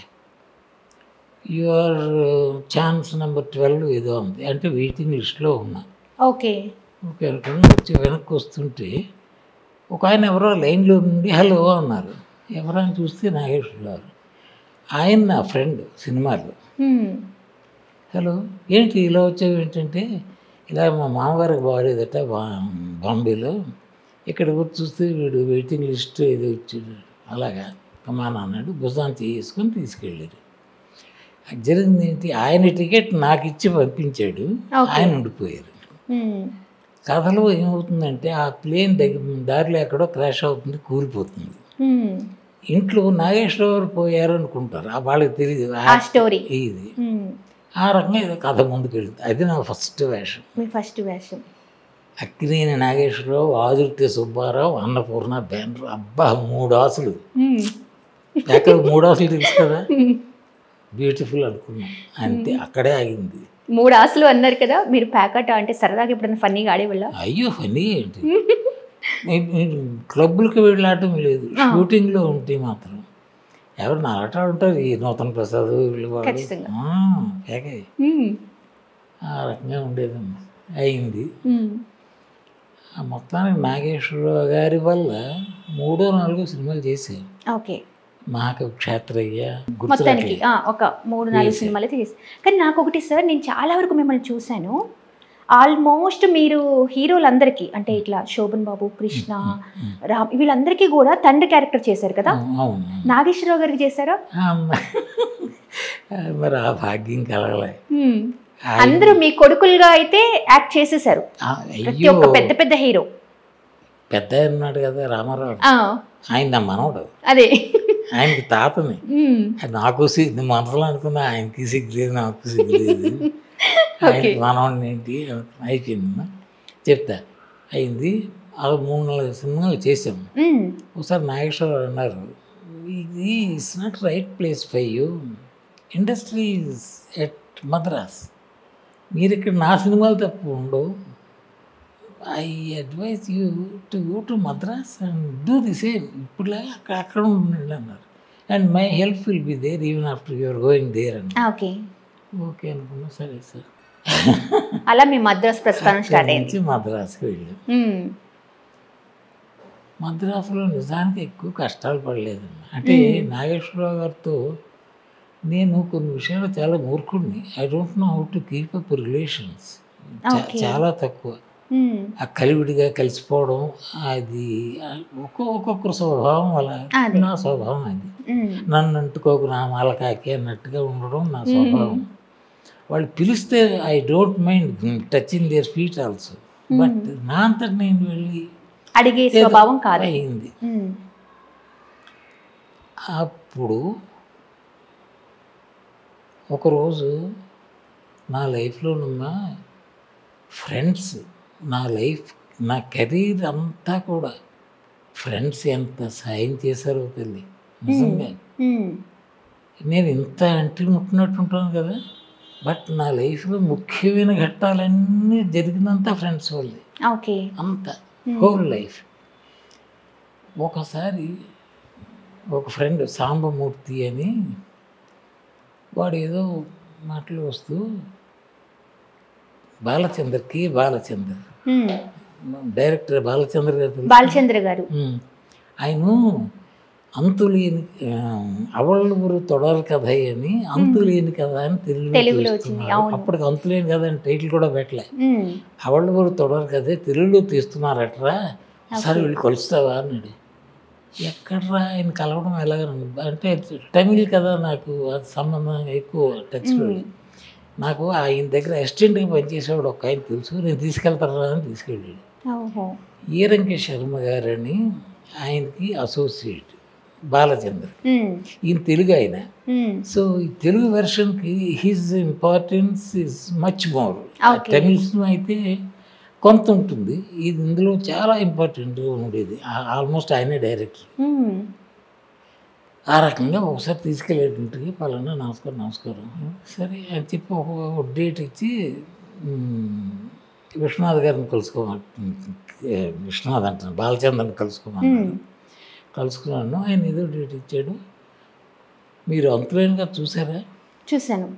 యువర్ ఛాన్స్ నెంబర్ ట్వెల్వ్ ఏదో ఉంది అంటే వెయిటింగ్ లిస్ట్లో ఉన్నా ఓకే ఓకే అనుకుని వచ్చి వెనక్కి వస్తుంటే ఒక ఆయన ఎవరో లైన్లో నుండి హలో అన్నారు ఎవరని చూస్తే నాగేశ్వర గారు ఆయన నా ఫ్రెండ్ సినిమాలో మ్మ్. హలో ఏంటి ఇలా వచ్చావు ఏంటంటే ఇలా మా మామగారికి బాగాలేదట బా బాంబేలో ఇక్కడ వచ్చి చూస్తే వీడు వెయిటింగ్ లిస్ట్ ఏదో ఇచ్చాడు అలాగా కమాన్ అన్నాడు భుజాన్ చేసుకొని తీసుకెళ్ళారు అది జరిగింది ఏంటి ఆయన టికెట్ నాకు ఇచ్చి పంపించాడు Okay. ఆయన ఉండిపోయారు మ్మ్. కథలో ఏమవుతుందంటే ఆ ప్లేన్ దగ్గర దారిలో ఎక్కడో క్రాష్ అవుతుంది కూలిపోతుంది మ్మ్. ఇంట్లో నాగేశ్వరరావు పోయారు అనుకుంటారు ఆ వాళ్ళకి తెలియదు ఆ స్టోరీ ఇది మ్మ్. ఆ రకంగా ఏదో కథ ముందుకు వెళ్తుంది అది నా ఫస్ట్ వేషం మీ ఫస్ట్ వేషం అక్కినేని నాగేశ్వరరావు ఆదుర్తి సుబ్బారావు అన్నపూర్ణ బ్యానర్ అబ్బా మూడు ఆశలు మ్మ్. ఎక్కడ మూడు ఆశలు తెలుసు కదా బ్యూటిఫుల్ అనుకున్నాం అంతే అక్కడే ఆగింది మూడు ఆశలు అన్నారు కదా మీరు ప్యాకట్ అంటే సరదాగా ఎప్పుడైనా ఫన్నీగా ఆడేవాళ్ళ అయ్యో ఫనీ ఏంటి నేను- నేను క్లబ్బులకి వెళ్ళాటం లేదు షూటింగ్లో ఉంటే మాత్రం ఎవరు నా ఆట ఉంటారు ఈ నూతన ప్రసాద్ వీళ్ళు వాళ్ళు ఖచ్చితంగా. ఆ, కేకే. మ్మ్. ఆ రకంగా ఉండేదమ్మా అయింది మ్మ్. ఆ మొత్తానికి నాగేశ్వరరావు గారి వల్ల మూడో నాలుగో సినిమాలు చేశాను ఓకే మహాకవి క్షేత్రయ్య మొత్తానికి గుర్తురాట్లే ఆ, ఒక మూడు నాలుగు Yes. సినిమాలు అయితే చేసి కానీ నాకు ఒకటి సార్ నేను చాలా వరకు మిమ్మల్ని చూశాను ఆల్మోస్ట్ మీరు హీరోలందరికీ అంటే ఇట్లా శోభన్ బాబు కృష్ణ రామ్ వీళ్ళందరికీ కూడా తండ్రి క్యారెక్టర్ చేశారు కదా అవును నాగేశ్వరరావు గారికి చేశారా ఆ, మ- మరి ఆ భాగ్యం కలగలే మ్మ్. ఆయన- అందరూ మీ కొడుకులుగా అయితే యాక్ట్ చేసేసారు ఆ, ప్రతి అయ్యో ఒక్క పెద్ద పెద్ద హీరో పెద్ద ఆయన ఉన్నాడు కదా రామారావు ఆయన నా మనవడు అదే ఆయనకి తాతని మ్మ్. నాకు సిగ్గు మనసులో అనుకున్నా ఆయనకి సిగ్గులేదు నాకు సిగ్గులేదు ఆయన మనవాడిని ఏంటి అనుకున్నా. అయిపోయిందమ్మా చెప్తా అయింది అలా మూడు నాలుగు సినిమాలు చేసాము మ్మ్. ఒకసారి నాగేశ్వరరావు అన్నారు ఇది it's not right place for you industry at Madras మీరు ఇక్కడ నా సినిమాలు తప్ప ఉండవు I advise you to go to Madras and do the same ఇప్పుడులాగా అక్కడ అక్కడ ఉండండి అన్నారు and my help will be there even after your going there అని ఆ, ఓకే ఓకే అనుకున్నా సరే సార్ అలా మీ మద్రాస్ ప్రస్థానం స్టార్ట్ అయింది నుంచి మద్రాస్కి వెళ్ళాం మ్మ్. మద్రాసులో నిజానికి ఎక్కువ కష్టాలు పడలేదమ్మా అంటే నాగేశ్వరరావు గారితో నేను కొన్ని విషయాలు చాలా మూర్ఖుడిని I don't know how to keep up relations Okay. చాలా తక్కువ మ్మ్. ఆ కలివిడిగా కలిసిపోవడం అది ఒక్కో ఒక్కొక్కరు స్వభావం అలా అదే. నా స్వభావం అది మ్మ్. నన్ను అంటుకోకు నా మాలకాకి అన్నట్టుగా ఉండడం నా స్వభావం వాళ్ళు పిలిస్తే I don't mind touching their feet also but నా అంతటి నేను వెళ్ళి అడిగే స్వభావం కాదు అయింది మ్మ్. అప్పుడు ఒకరోజు నా లైఫ్లోనున్న ఫ్రెండ్స్ నా లైఫ్ నా కెరీర్ అంతా కూడా ఫ్రెండ్స్ ఎంత సాయం చేశారో తల్లి నిజంగా మ్మ్. నేను ఇంత అంటి ముట్టినట్టు ఉంటాను కదా బట్ నా లైఫ్లో ముఖ్యమైన ఘట్టాలన్నీ జరిగినంత ఫ్రెండ్స్ వాళ్ళే ఓకే అంత హోల్ లైఫ్ ఒకసారి ఒక ఫ్రెండ్ సాంబమూర్తి అని వాడు ఏదో మాటలు వస్తూ బాలచంద్ర కి బాలచంద్ర మ్మ్. డైరెక్టర్ బాలచంద్ర గారు తెలుసా? బాలచంద్ర గారు ఉమ్. ఆయన అంతులేని ఆ, అవళ్ళూరు తొడల కథ అని అంతులేని కథ అని తెలుగులో తెలుగులో వచ్చింది, తీస్తున్నారు. అవును. అప్పటికి అంతులేని కథ అని టైటిల్ కూడా పెట్టలే మ్మ్. అవళ్ళూరు తొడల కథ తెలుగులో తీస్తున్నారట్రా సరే వెళ్ళి కలుస్తావా అన్నాడు ఎక్కడ్రా ఆయన కలవడం ఎలాగ అంటే తమిళ్ కదా నాకు అది సంబంధం ఎక్కువ టచ్లో నాకు ఆయన దగ్గర అసిస్టెంట్గా పనిచేసేవాడు ఒక ఆయన తెలుసు నేను తీసుకెళ్తారా అని తీసుకెళ్ళాడు ఓహో ఈరంకి శర్మ గారని ఆయనకి అసోసియేట్ బాలచంద్ర మ్మ్. ఈయన తెలుగు ఆయన మ్మ్. సో ఈ తెలుగు వెర్షన్కి his importance is much more Okay. Tamil అయితే కొంత ఉంటుంది ఇది ఇందులో చాలా ఇంపార్టెంట్గా ఉండేది ఆల్మోస్ట్ ఆయనే డైరెక్టర్ మ్మ్. ఆ రకంగా ఒకసారి తీసుకెళ్ళేటంటికి పలానా నమస్కారం నమస్కారం సరే అని చెప్పి ఒక డేట్ ఇచ్చి మ్, విశ్వనాథ్ గారిని కలుసుకోమని విశ్వనాథ్ అంటాను బాలచంద్రని కలుసుకోమన్నాడు మ్మ్. కలుసుకున్నాను ఆయన ఏదో డేట్ ఇచ్చాడు మీరు అంతులేనిగా చూసారా చూశాను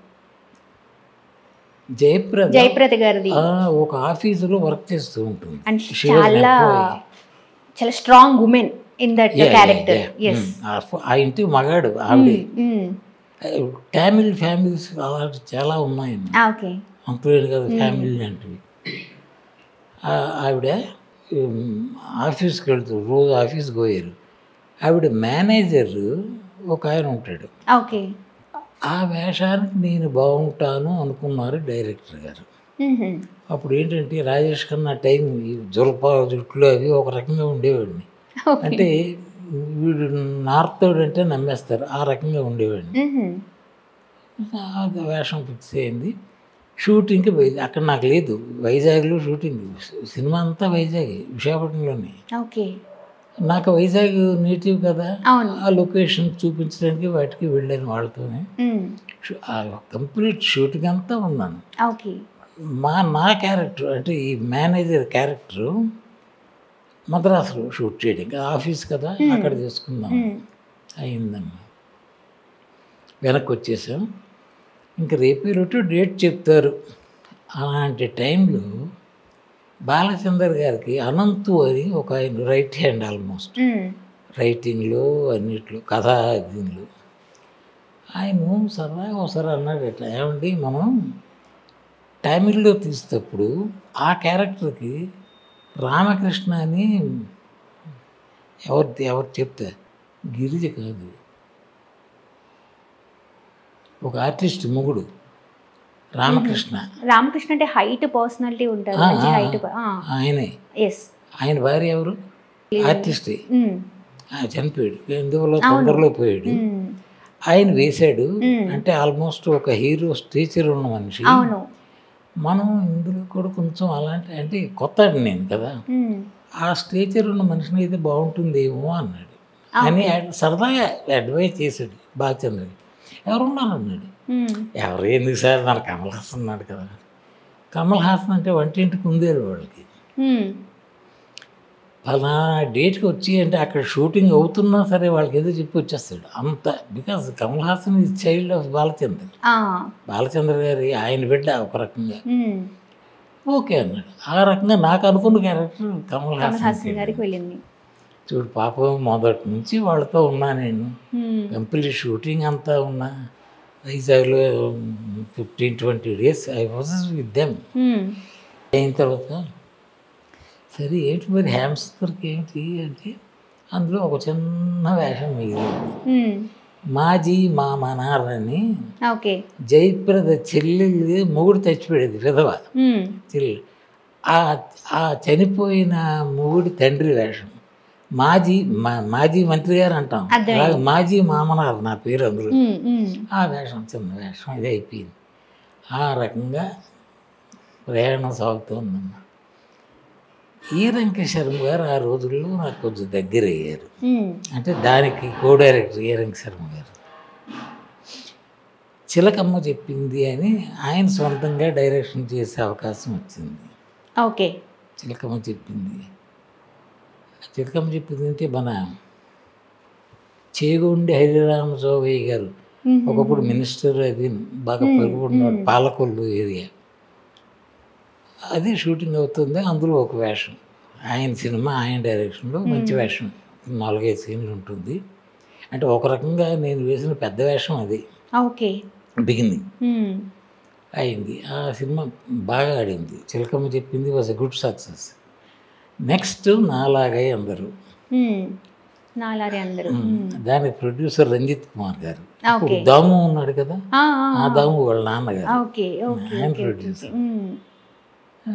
జయప్రద జయప్రద గారిది ఆ, ఒక ఆఫీసులో వర్క్ చేస్తూ ఉంటుంది అండ్ She was an చాలా employee. చాలా strong women in that Yeah, yeah, character yeah. Yes mm, ఆ- ఆ ఇంటి మగాడు ఆవిడ ఫ్యామిలీ ఫ్యామిలీస్ అలాంటి చాలా ఉన్నాయండి ఓకే అంతులేని కదా ఫ్యామిలీ లాంటివి ఆ- ఆవిడ ఉమ్, ఆఫీస్కి వెళ్తూ రోజు ఆఫీస్కి పోయారు ఆవిడ మేనేజర్ ఒక ఆయన ఉంటాడు ఓకే ఆ వేషానికి నేను బాగుంటాను అనుకున్నారు డైరెక్టర్ గారు అప్పుడు ఏంటంటే రాజేష్ ఖన్నా టైం ఈ జుల్ప జుట్లు అవి ఒక రకంగా ఉండేవాడిని ఓకే అంటే వీడు నార్తోడు అంటే నమ్మేస్తారు ఆ రకంగా ఉండేవాడిని అది వేషం ఫిక్స్ అయింది షూటింగ్కి వైజాగ్ అక్కడ నాకు లేదు వైజాగ్లో షూటింగ్ సినిమా అంతా వైజాగ్ విశాఖపట్నంలోనే ఓకే నాకు వైజాగ్ నేటివ్ కదా అవును ఆ లొకేషన్ చూపించడానికి వాటికి వెళ్ళాను వాళ్ళతోనే షూ- ఆ కంప్లీట్ షూటింగ్ అంతా ఉన్నాను ఓకే మా నా క్యారెక్టర్ అంటే ఈ మేనేజర్ క్యారెక్టరు మద్రాసులో షూట్ చేయడానికి ఆఫీస్ కదా అక్కడ చేసుకుందాం అయిందమ్మా వెనక్కి వచ్చేసాం ఇంక రేపు రొట్టు డేట్ చెప్తారు అలాంటి టైంలో బాలచందర్ గారికి అనంతు అని ఒక ఆయన రైట్ హ్యాండ్ ఆల్మోస్ట్ రైటింగ్లో అన్నిట్లో కథ దీనిలో ఆయన సరదాగా ఒకసారి అన్నాడు ఎట్లా ఏమండి మనం తమిళ్లో తీసేటప్పుడు ఆ క్యారెక్టర్కి రామకృష్ణ అని ఎవరు ఎవరు చెప్తే గిరిజ కాదు ఒక ఆర్టిస్ట్ మొగుడు రామకృష్ణ రామకృష్ణ అంటే హైట్ పర్సనాలిటీ ఉంటారు ఆ, మంచి ఆ, హైట్ ఆయనే ఎస్ ఆయన భార్య ఎవరు ఆర్టిస్టే ఆ, చనిపోయాడు ఎందువల్ల తొందరలో పోయాడు ఆయన వేశాడు అంటే ఆల్మోస్ట్ ఒక హీరో స్టేచర్ ఉన్న మనిషి అవును మనం ఇందులో కూడా కొంచెం అలాంటి అంటే కొత్త నేను కదా ఉమ్, ఆ స్టేచర్ ఉన్న మనిషిని అయితే బాగుంటుందేమో అన్నాడు అని ఆయన సరదాగా అడ్వైజ్ చేశాడు బాలచంద్రకి ఎవరున్నారు అన్నాడు ఉమ్, ఎవరు ఎందుకు సార్ మన కమల్ హాసన్ ఉన్నాడు కదా కమల్ హాసన్ అంటే వంటింటికి ఉందేరు వాళ్ళకి ఉమ్, ఫలానా డేట్కి వచ్చి అంటే అక్కడ షూటింగ్ అవుతున్నా సరే వాళ్ళకి ఏదో చెప్పి వచ్చేస్తాడు అంత because Kamal Haasan is child of Balachandra ఆ, బాలచంద్ర గారి ఆయన బిడ్డ ఒక రకంగా ఉమ్, ఓకే అన్నాడు ఆ రకంగా నాకు అనుకున్న క్యారెక్టర్ కమల్ కమల్ హాసన్ హాసన్ గారికి వెళ్ళింది చూడు పాపం మొదటి నుంచి వాళ్ళతో ఉన్నా నేను ఉమ్, కంప్లీట్ షూటింగ్ అంతా ఉన్నా వైజాగ్లో fifteen twenty days I was with them um, అయిన తర్వాత సరే ఏంటి మరి హ్యామ్స్టర్కి ఏంటి అంటే అందులో ఒక చిన్న వేషం మిగిలింది ఉమ్, మాజీ మామనారని ఓకే జయప్రద చెల్లెలు మొగుడు చచ్చిపోయేది విధవ ఉమ్, చెల్లెలు ఆ ఆ చనిపోయిన మొగుడి తండ్రి వేషం మాజీ మా మాజీ మంత్రి గారు అంటాం అర్థమైంది. అలాగే మాజీ మామనారు నా పేరు అందులో ఉమ్, ఉమ్, ఆ వేషం చిన్న వేషం ఇది అయిపోయింది ఆ రకంగా ప్రయాణం సాగుతోందమ్మ ఈరంకి శర్మ గారు ఆ రోజుల్లో నాకు కొంచెం దగ్గర అయ్యారు ఉమ్, అంటే దానికి కో డైరెక్టర్ ఈరంకి శర్మ గారు చిలకమ్మ చెప్పింది అని ఆయన సొంతంగా డైరెక్షన్ చేసే అవకాశం వచ్చింది ఓకే చిలకమ్మ చెప్పింది చిలకమ్మ చెప్పింది అంటే మన చేగుండి హరిరామ చౌవయ్య గారు ఉమ్, ఒకప్పుడు మినిస్టర్ అది బాగా పలుకున్నాడు పాలకొల్లు ఏరియా అది షూటింగ్ అవుతుంది అందులో ఒక వేషం ఆయన సినిమా ఆయన డైరెక్షన్లో మంచి వేషం నాలుగైదు సీన్లు ఉంటుంది అంటే ఒక రకంగా నేను వేసిన పెద్ద వేషం అది ఓకే బిగినింగ్ మ్మ్. అయింది ఆ సినిమా బాగా ఆడింది Chilakamma Cheppindi was a good success next నాలాగే అందరూ మ్మ్. నాలారే అందరూ మ్మ్. దాని ప్రొడ్యూసర్ రంజిత్ కుమార్ గారు ఓకే ఇప్పుడు దాము ఉన్నాడు కదా ఆ, ఆ, ఆ ఆ. దాము వాళ్ళ నాన్నగారు ఓకే ఓకే ఆయన ఓకే, ఓకే producer. మ్మ్. ఆ,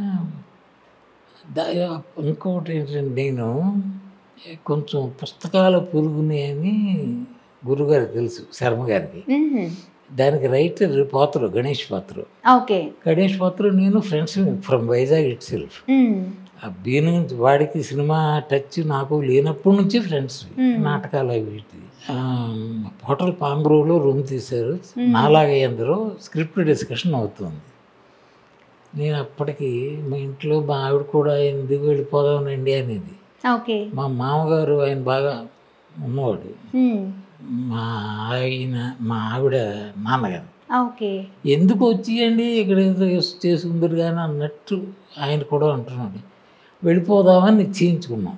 దా- ఇంకొకటి ఏంటంటే నేను కొంచెం పుస్తకాల పురుగుని అని గురుగారికి తెలుసు శర్మ గారికి మ్మ్. దానికి రైటర్ పాత్ర గణేష్ పాత్ర ఓకే గణేష్ పాత్ర నేను friends from Vizag itself mm. ఆ బీను వాడికి సినిమా టచ్ నాకు లేనప్పటి నుంచి ఫ్రెండ్స్ Hmm. నాటకాలు అవి ఇవి. ఆ, హోటల్ పాంబ్రోలో రూమ్ తీశారు నాలాగే అందరూ స్క్రిప్ట్ డిస్కషన్ అవుతుంది నేను అప్పటికి మా ఇంట్లో మా ఆవిడ కూడా ఎందుకు వెళ్ళిపోదామనండి అనేది ఓకే మా మామగారు ఆయన బాగా ఉన్నవాడు మ్మ్. మా ఆయన మా ఆవిడ నాన్నగారు ఓకే ఎందుకు వచ్చేయండి ఇక్కడ ఏదో చేసుకుందరు కానీ అన్నట్టు ఆయన కూడా అంటున్నాడు వెళ్ళిపోదామని నిశ్చయించుకున్నాం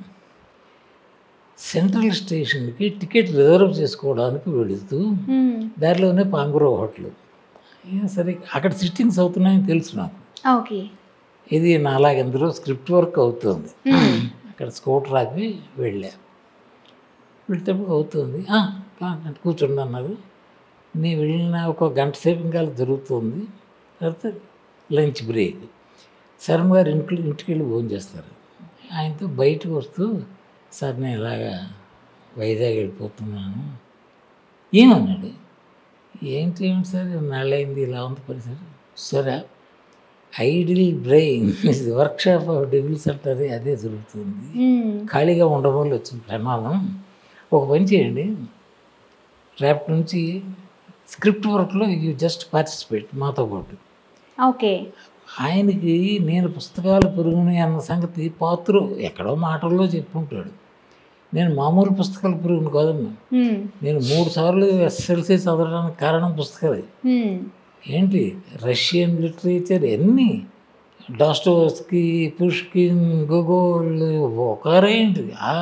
సెంట్రల్ స్టేషన్కి టికెట్ రిజర్వ్ చేసుకోవడానికి వెళుతూ మ్మ్. దారిలోనే పాంగురో హోటల్ ఏ సరే అక్కడ సిట్టింగ్స్ అవుతున్నాయని తెలుసు నాకు ఓకే ఇది నాలాగెందరో స్క్రిప్ట్ వర్క్ అవుతుంది మ్మ్. అక్కడ స్కూటర్ ఆపి వెళ్ళా వెళ్తేప్పుడు అవుతుంది "ఆ, కా, అంటే కూర్చోండి అన్నారు నేను వెళ్ళిన ఒక గంట సేపు ఇంకా అలా జరుగుతుంది తర్వాత లంచ్ బ్రేక్ శర్మ గారు ఇంట్లో ఇంటికి వెళ్ళి భోజనం చేస్తారు ఆయనతో బయటకు వస్తూ సార్ నేను ఇలాగా వైజాగ్ వెళ్ళిపోతున్నాను ఏమన్నాడు ఏంటి ఏమిటి సార్ నాళ్ళైంది ఇలా ఉంది పరిస్థితి సరే idle brain workshop of devils అంటారు అదే జరుగుతుంది మ్మ్. ఖాళీగా ఉండడం వల్ల వచ్చిన ప్రమాదం ఒక పని చేయండి రేపటి నుంచి స్క్రిప్ట్ వర్క్లో యూ జస్ట్ పార్టిసిపేట్ మాతో పాటు ఓకే ఆయనకి నేను పుస్తకాలు పురుగుని అన్న సంగతి పాత్ర ఎక్కడో మాటల్లో చెప్పుంటాడు నేను మామూలు పుస్తకాలు పురుగుని కాదమ్మా మ్మ్. నేను మూడు సార్లు ఎస్ఎల్సీ చదవడానికి కారణం పుస్తకాలే మ్మ్. ఏంటి రష్యన్ లిటరేచర్ ఎన్ని డాస్టోస్కి పుష్కిన్ గోగోల్ ఒకరేంటి ఆ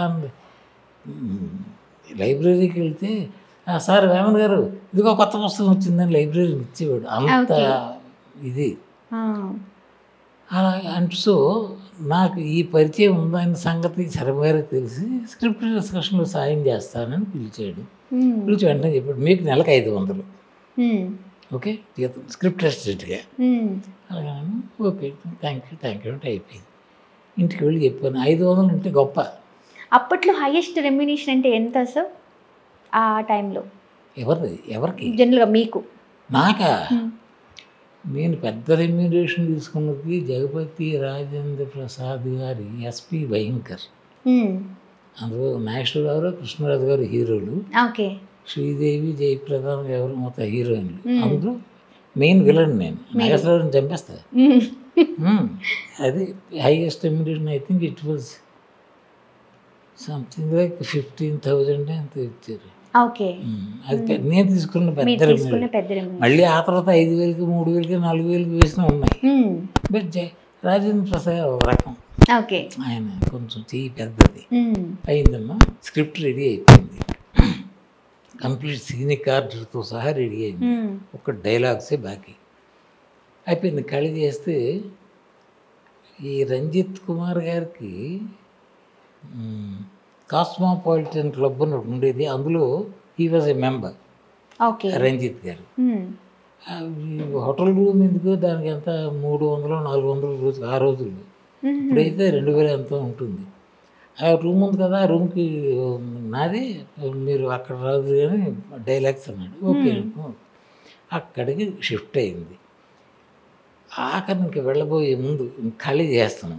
లైబ్రరీకి వెళ్తే "ఆ, సార్ వేమన్ గారు ఇదిగో కొత్త పుస్తకం వచ్చిందని లైబ్రరీకి ఇచ్చేవాడు అంత Okay. ఇది ఆ. అలా అంటే సో నాకు ఈ పరిచయం ఉందన్న సంగతి శర్మ గారికి తెలిసి స్క్రిప్ట్ డిస్కషన్లో సాయం చేస్తానని పిలిచాడు మ్మ్. పిలిచి వెంటనే చెప్పాడు మీకు నెలకు ఐదు వందలు మ్మ్. ఓకే జీతం స్క్రిప్ట్ అసిస్టెంట్గా మ్మ్. అలాగే okay thank you thank you అంటే అయిపోయింది ఇంటికి వెళ్ళి చెప్పాను ఐదు వందలు ఉంటే గొప్ప అప్పట్లో హైయెస్ట్ రెమ్యునేషన్ అంటే ఎంత సార్ ఆ టైంలో ఎవరిది ఎవరికి జనరల్గా మీకు నాకా మ్మ్. నేను పెద్ద రెమ్యూనరేషన్ తీసుకున్నది జగపతి రాజేంద్ర ప్రసాద్ గారి ఎస్పి భయంకర్ మ్మ్. అందులో నాగేశ్వరరావు కృష్ణరాజు గారు హీరోలు ఓకే శ్రీదేవి జయప్రద ఎవరు మొత్తం హీరోయిన్లు మ్మ్. అందులో మెయిన్ విలన్ నేను నాగేశ్వరరావుని చంపేస్తా మ్మ్. మ్మ్. అది highest remuneration I think it was something like fifteen thousand ఎంత ఇచ్చారు ఓకే మ్మ్. అది పెద్ద- నేను తీసుకున్న మీరు పెద్ద తీసుకున్న రెమ్యూనరేషన్ పెద్ద రెమ్యునరేషన్ మళ్ళీ ఆ తర్వాత ఐదు వేలకి మూడు వేలకి నాలుగు వేలకి వేసిన ఉన్నాయి మ్మ్. బట్ జై రాజేంద్ర ప్రసాద్ ఒక రకం ఓకే ఆయన కొంచెం చెయ్యి పెద్దది మ్మ్. అయిందమ్మా స్క్రిప్ట్ రెడీ అయిపోయింది కంప్లీట్ సీనిక్ ఆర్డర్తో సహా రెడీ అయింది మ్మ్. ఒక డైలాగ్సే బాకీ అయిపోయింది ఖాళీ చేస్తే ఈ రంజిత్ కుమార్ గారికి మ్, కాస్మోపాలిటన్ క్లబ్ అని ఒకటి ఉండేది అందులో he was a member okay Ranjith garu mm. ఆ, ఈ హోటల్ రూమ్ ఎందుకు దానికి ఎంత మూడు వందలు నాలుగు వందలు రోజు ఆ రోజుల్లో మ్మ్. ఇప్పుడైతే రెండు వేలు ఎంతో ఉంటుంది ఆ రూమ్ ఉంది కదా ఆ రూమ్కి నాది మీరు అక్కడ రాదు కానీ డైలాగ్స్ అన్నాడు ఓకే అనుకో. అక్కడికి షిఫ్ట్ అయింది ఆఖరి ఇంక వెళ్ళబోయే ముందు ఇంక ఖాళీ చేస్తున్నాం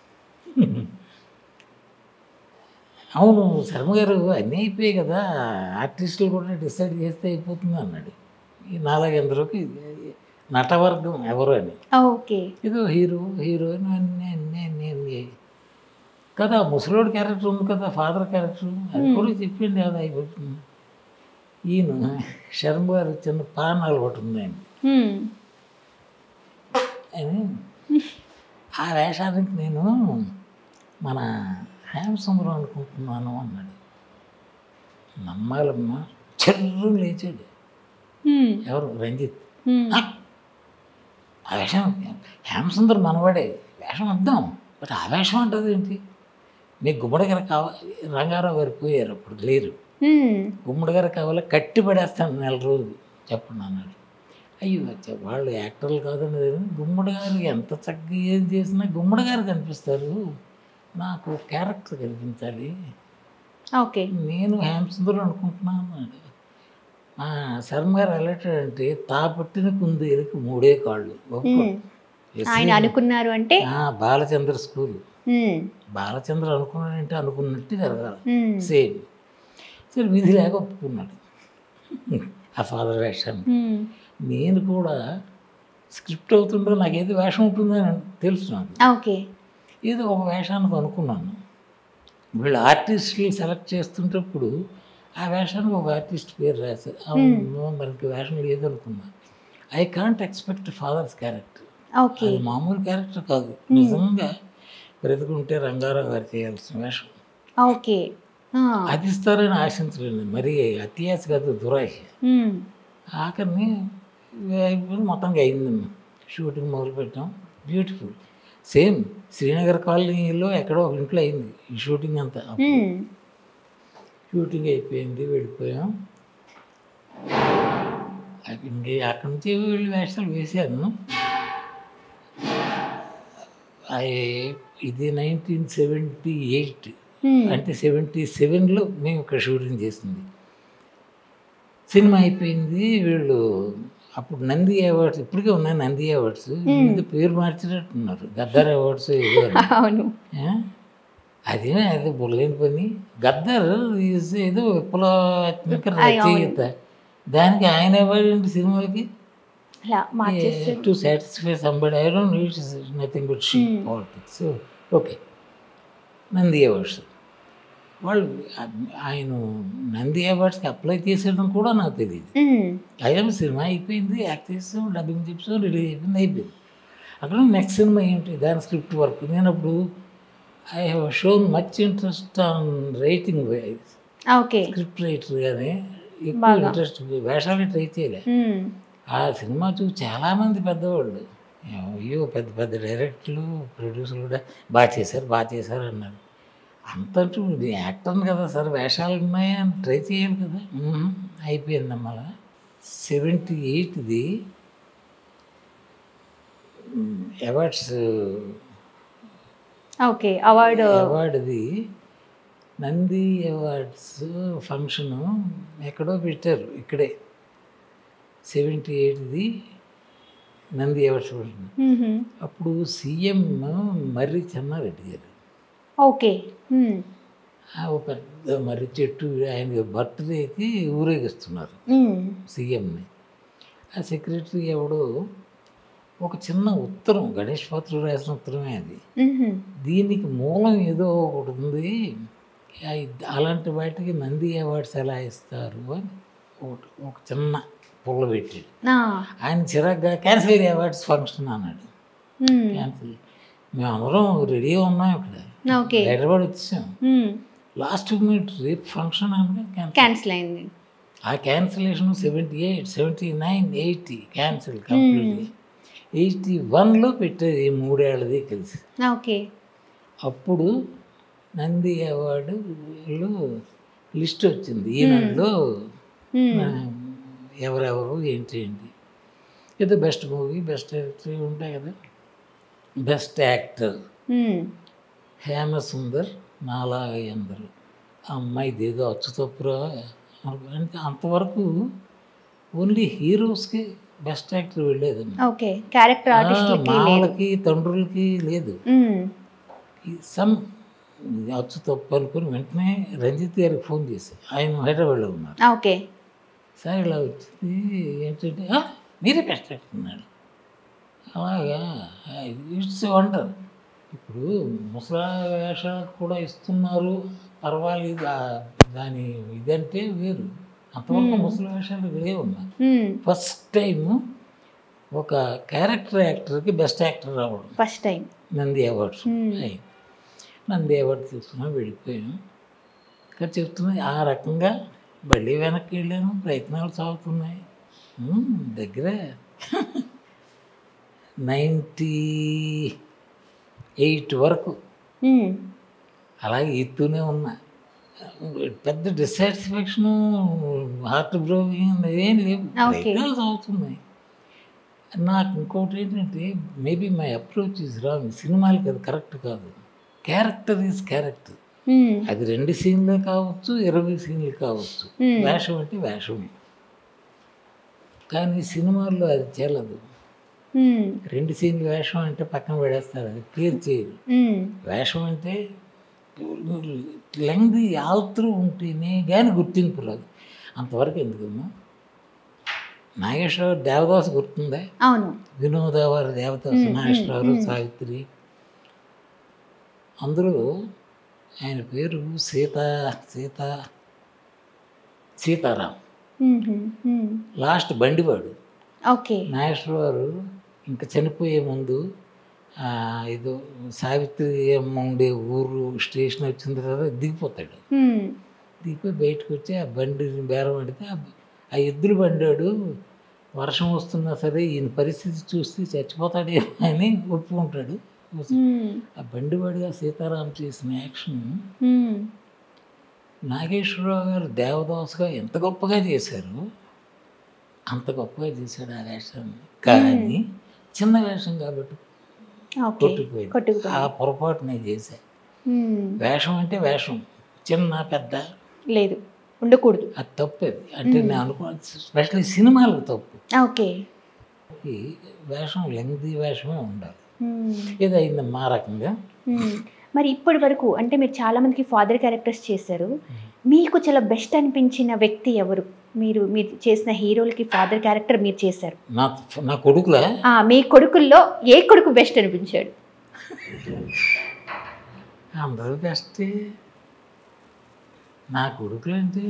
అవును శర్మ గారు అన్నీ అయిపోయాయి కదా ఆర్టిస్టులు కూడా డిసైడ్ చేస్తే అయిపోతుంది అన్నాడు ఈ నాలుగెందరికి నటవర్గం ఎవరు అని ఓకే ఏదో హీరో హీరోయిన్ అన్నీ అన్నీ అన్నీ అన్నీ కదా ముసలోడు క్యారెక్టర్ ఉంది కదా ఫాదర్ క్యారెక్టర్ అది కూడా చెప్పిండి అది అయిపోతుంది ఈయన శర్మ గారు చిన్న పాన్ అలవాటు ఉంది ఆయన మ్మ్. అని ఆ వేషానికి నేను మన హేమసుందరం అనుకుంటున్నాను అన్నాడు నమ్మాలమ్మా చెర్రు లేచాడు హ్మ్. ఎవరు రంజిత్ హ్మ్. ఆ! ఆ వేషం హేమసుందర్ మనవాడే వేషం వద్దాం బట్ ఆ వేషం అంటది ఏంటి మీకు గుమ్మడి గారు కావాలి రంగారావు గారు పోయారు అప్పుడు లేరు హ్మ్. గుమ్మడి గారు కావాలి కట్టి పడేస్తాను నెల రోజులు చెప్పండి అన్నాడు అయ్యో అచ్చా, వాళ్ళు యాక్టర్లు కాదని గుమ్మడి గారు ఎంత చక్కగా ఏం చేసినా గుమ్మడి గారు కనిపిస్తారు నాకు క్యారెక్టర్ కనిపించాలి ఓకే నేను హేమసుందరం అనుకుంటున్నాను అన్నాడు మా శర్మ గారు ఎలాంటి తాపట్టిన కుందేలకు మూడే కాళ్ళు ఒప్పుకో. హ్మ్. ఎస్ ఆయన అనుకున్నారు అంటే ఆ, బాలచంద్ర స్కూల్ హ్మ్. బాలచంద్ర అనుకున్నాడంటే అనుకున్నట్టు జరగాలి హ్మ్. సేమ్ సరే విధి లేక ఒప్పుకున్నాడు ఆ ఫాదర్ వేషాన్ని హ్మ్. నేను కూడా స్క్రిప్ట్ అవుతుండో నాకు ఏదో వేషం ఉంటుందని తెలుసు నాకు ఓకే ఏదో ఒక వేషానికి అనుకున్నాను వీళ్ళు ఆర్టిస్టులు సెలెక్ట్ చేస్తుంటప్పుడు ఆ వేషానికి ఒక ఆర్టిస్ట్ పేరు రాశారు అవును మనకి వేషం లేదు అనుకున్నా I can't expect father's character okay అది మామూలు క్యారెక్టర్ కాదు నిజంగా బ్రతుకుంటే రంగారావు గారు చేయాల్సిన వేషం ఓకే ఆ. అది ఇస్తారని ఆశించలేదు మరి అత్యాశ కాదు దురాశ హ్మ్. ఆఖరిని అయిపోయి మొత్తంగా అయింది షూటింగ్ మొదలు పెట్టాం బ్యూటిఫుల్ సేమ్ శ్రీనగర్ కాలనీలో ఎక్కడో ఒక ఇంట్లో అయింది ఈ షూటింగ్ అంతా హ్మ్. షూటింగ్ అయిపోయింది వెళ్ళిపోయాం అది ఇంకే అక్కడి నుంచి వెళ్ళి వేషాలు వేశాను ఐ- ఇది నైన్టీన్ సెవెంటీ ఎయిట్ హ్మ్. అంటే సెవెంటీ సెవెన్లో మేము ఇక్కడ షూటింగ్ చేసింది సినిమా అయిపోయింది వీళ్ళు అప్పుడు నంది అవార్డ్స్ ఇప్పటికే ఉన్నాయి నంది అవార్డ్స్ మీద పేరు మార్చినట్టున్నారు గద్దర్ అవార్డ్స్ ఏదో అని. అవును ఆ? అదే అదే బుర్రలేని పని గద్దర్ ఈజ్ ఏదో విప్లవాత్మక రచయిత దానికి ఆయన అవార్డు సినిమాకి అలా మార్చేస్తారు to satisfy somebody I don't need nothing but she politics okay Nandi awards వాళ్ళు ఆ- ఆయన నంది అవార్డ్స్కి అప్లై చేసేయడం కూడా నాకు తెలియదు హ్మ్. అయినా సినిమా అయిపోయింది యాక్ట్ చేస్తాం డబ్బింగ్ చెప్పాం రిలీజ్ అయిపోయింది అయిపోయింది అక్కడ నెక్స్ట్ సినిమా ఏంటి దాని స్క్రిప్ట్ వర్క్ నేను అప్పుడు I have shown much interest on writing wise okay script writer కానీ ఎక్కువ బాగా. ఇంట్రెస్ట్ వేషాలు ట్రై చేయలే హ్మ్. ఆ సినిమా చూసి చాలామంది పెద్దవాళ్ళు అయ్యో పెద్ద పెద్ద డైరెక్టర్లు ప్రొడ్యూసర్లు కూడా బాగా చేశారు బాగా చేశారు అన్నారు అంతటూ యాక్టర్ని కదా సార్ వేషాలు ఉన్నాయా అని ట్రై చేయాలి కదా మ్మ్. అయిపోయింది అమ్మాల సెవెంటీ ఎయిట్ది అవార్డ్స్ ఓకే అవార్డు అవార్డుది నంది అవార్డ్స్ ఫంక్షను ఎక్కడో పెట్టారు ఇక్కడే సెవెంటీ ఎయిట్ది నంది అవార్డ్స్ ఫంక్షన్ మ్మ్హ. అప్పుడు సీఎం మర్రి చెన్నారెడ్డి గారు ఓకే హ్మ్. ఆ ఒక పెద్ద మర్రి చెట్టు ఆయన బర్త్డేకి ఊరేగిస్తున్నారు హ్మ్. సీఎంని ఆ సెక్రటరీ ఎవడో ఒక చిన్న ఉత్తరం గణేష్ పాత్ర రాసిన ఉత్తరమే అది మ్మ్హ. దీనికి మూలం ఏదో ఒకటి ఉంది ఆ ఇద్- అలాంటి వాటికి నంది అవార్డ్స్ ఎలా ఇస్తారు అని ఒకటి ఒక చిన్న పుల్ల పెట్టాడు ఆ. ఆయన చిరాగ్గా క్యాన్సిల్ అవార్డ్స్ ఫంక్షన్ అన్నాడు హ్మ్. క్యాన్సిల్ మేము అందరం రెడీగా ఉన్నాం ఇక్కడ ఓకే హైదరాబాద్ వచ్చాం హ్మ్. లాస్ట్ మినిట్ రేపు ఫంక్షన్ అనగా క్యాన్సిల్ క్యాన్సిల్ అయింది ఆ cancellation seventy eight seventy nine eighty cancel కంప్లీట్గా ఎయిటీ వన్లో పెట్టేది ఈ మూడేళ్ళది కలిసి ఓకే అప్పుడు నంది అవార్డులో లిస్ట్ వచ్చింది ఈనాడులో హ్మ్. ఆ, ఎవరెవరు ఏంటి ఏంటి ఏదో బెస్ట్ మూవీ బెస్ట్ డైరెక్టర్ ఉంటాయి కదా బెస్ట్ యాక్టర్ హ్మ్. హేమసుందర్ నాలాగా అందరు ఆ అమ్మాయిది ఏదో అచ్చు తప్పురా అంటే అంతవరకు ఓన్లీ హీరోస్కి బెస్ట్ యాక్టర్ వెళ్ళేదండి ఓకే క్యారెక్టర్ ఆర్టిస్ట్లకి లేదు మామూలకి తండ్రులకి లేదు హ్మ్. ఈ సమ్ ఇది అచ్చు తప్పు అనుకుని వెంటనే రంజిత్ గారికి ఫోన్ చేసి ఆయన హైదరాబాద్లో ఉన్నారు ఓకే సార్ ఇలా వచ్చింది ఏంటంటే "ఆ, మీరే బెస్ట్ యాక్టర్ అన్నాడు అలాగా ఇట్స్ వండర్ ఇప్పుడు ముసలా వేషాలు కూడా ఇస్తున్నారు పర్వాలేదు ఆ- దాని ఇదంటే వేరు అంతవరకు ముసలి వేషాలు లేవు హ్మ్. ఫస్ట్ టైం ఒక క్యారెక్టర్ యాక్టర్కి బెస్ట్ యాక్టర్ రావడం first time Nandi awards Hmm. అయ్యి నంది అవార్డు తీసుకున్నా వెళ్ళిపోయాం ఇక్కడ చెప్తున్నా ఆ రకంగా మళ్ళీ వెనక్కి వెళ్ళాను ప్రయత్నాలు సాగుతున్నాయి Hmm, దగ్గరే నైంటీ ఎయిట్ వరకు మ్మ్. అలాగే ఇస్తూనే ఉన్నా పెద్ద డిస్సాటిస్ఫాక్షన్ హార్ట్ బ్రోకింగ్ ఏం లేవు Okay. ప్రయత్నాలు సాగుతున్నాయి నాకు ఇంకోటి ఏంటంటే maybe my approach is wrong సినిమాలకి అది కరెక్ట్ కాదు క్యారెక్టర్ ఈజ్ క్యారెక్టర్ మ్మ్. అది రెండు సీన్లే కావచ్చు ఇరవై సీన్లు కావచ్చు Hmm. వేషం అంటే వేషమే కానీ సినిమాల్లో అది చెల్లదు మ్మ్. రెండు సీన్లు వేషం అంటే పక్కన పడేస్తారు అది క్లియర్ చేయరు మ్మ్. వేషం అంటే లెంగ్ది ఆల్త్రూ ఉంటేనే కానీ గుర్తింపు రాదు అంతవరకు ఎందుకమ్మా నాగేశ్వరరావు దేవదాస్ గుర్తుందా అవును వినోదవారి దేవదాస్ మ్మ్, నాగేశ్వరరావు మ్మ్. సావిత్రి అందులో ఆయన పేరు సీత సీత సీతారాం మ్మ్. మ్మ్. లాస్ట్ బండివాడు ఓకే నాగేశ్వరరావు ఇంకా చనిపోయే ముందు ఆ, ఏదో సావిత్రి అమ్మ ఉండే ఊరు స్టేషన్ వచ్చిన తర్వాత దిగిపోతాడు మ్మ్. దిగిపోయి బయటకు వచ్చి ఆ బండిని బేరం పడితే ఆ- ఆ ఎద్దులు బండాడు వర్షం వస్తున్నా సరే ఈయన పరిస్థితి చూస్తే చచ్చిపోతాడేమో అని ఒప్పుకుంటాడు మ్మ్. ఆ బండివాడిగా సీతారాం చేసిన యాక్షన్ మ్మ్. నాగేశ్వరరావు గారు దేవదాసుగా ఎంత గొప్పగా చేశారు అంత గొప్పగా చేశాడు ఆ వేషాన్ని కానీ చిన్న వేషం కాబట్టి ఓకే కొట్టుకుపోయింది కొట్టుకుపోయింది. ఆ పొరపాటు నేను చేశా మ్మ్. వేషం అంటే వేషం చిన్న పెద్ద లేదు ఉండకూడదు అది తప్పు అది అంటే నేను అనుకో స్పెషల్లీ సినిమాలకు తప్పు ఓకే ఈ వేషం లెంగ్ది వేషమే ఉండాలి మ్మ్. ఇది అయింది మా రకంగా మ్మ్. మరి ఇప్పటి వరకు అంటే మీరు చాలా మందికి ఫాదర్ క్యారెక్టర్స్ చేశారు మీకు చాలా బెస్ట్ అనిపించిన వ్యక్తి ఎవరు మీరు మీరు చేసిన హీరోలకి ఫాదర్ క్యారెక్టర్ మీరు చేశారు నా నా కొడుకులా ఆ, మీ కొడుకుల్లో ఏ కొడుకు బెస్ట్ అనిపించాడు అందరూ బెస్టే నా కొడుకులు అంటే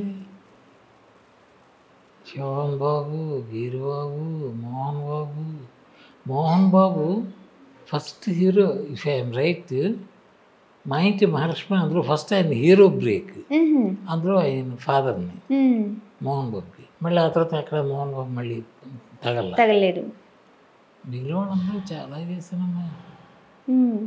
Sivan Babu Giribabu Mohan Babu Mohan Babu first hero if I'm right Maa Inti Mahalakshmi అందులో ఫస్ట్ ఆయన హీరో బ్రేక్ మ్మ్. అందులో ఆయన ఫాదర్ని మ్మ్. మోహన్ బాబుకి మళ్ళీ ఆ తర్వాత ఎక్కడ మోహన్ బాబు మళ్ళీ తగల తగలేదు మిగిలిన వాళ్ళందరూ చాలా చేశానమ్మా మ్మ్.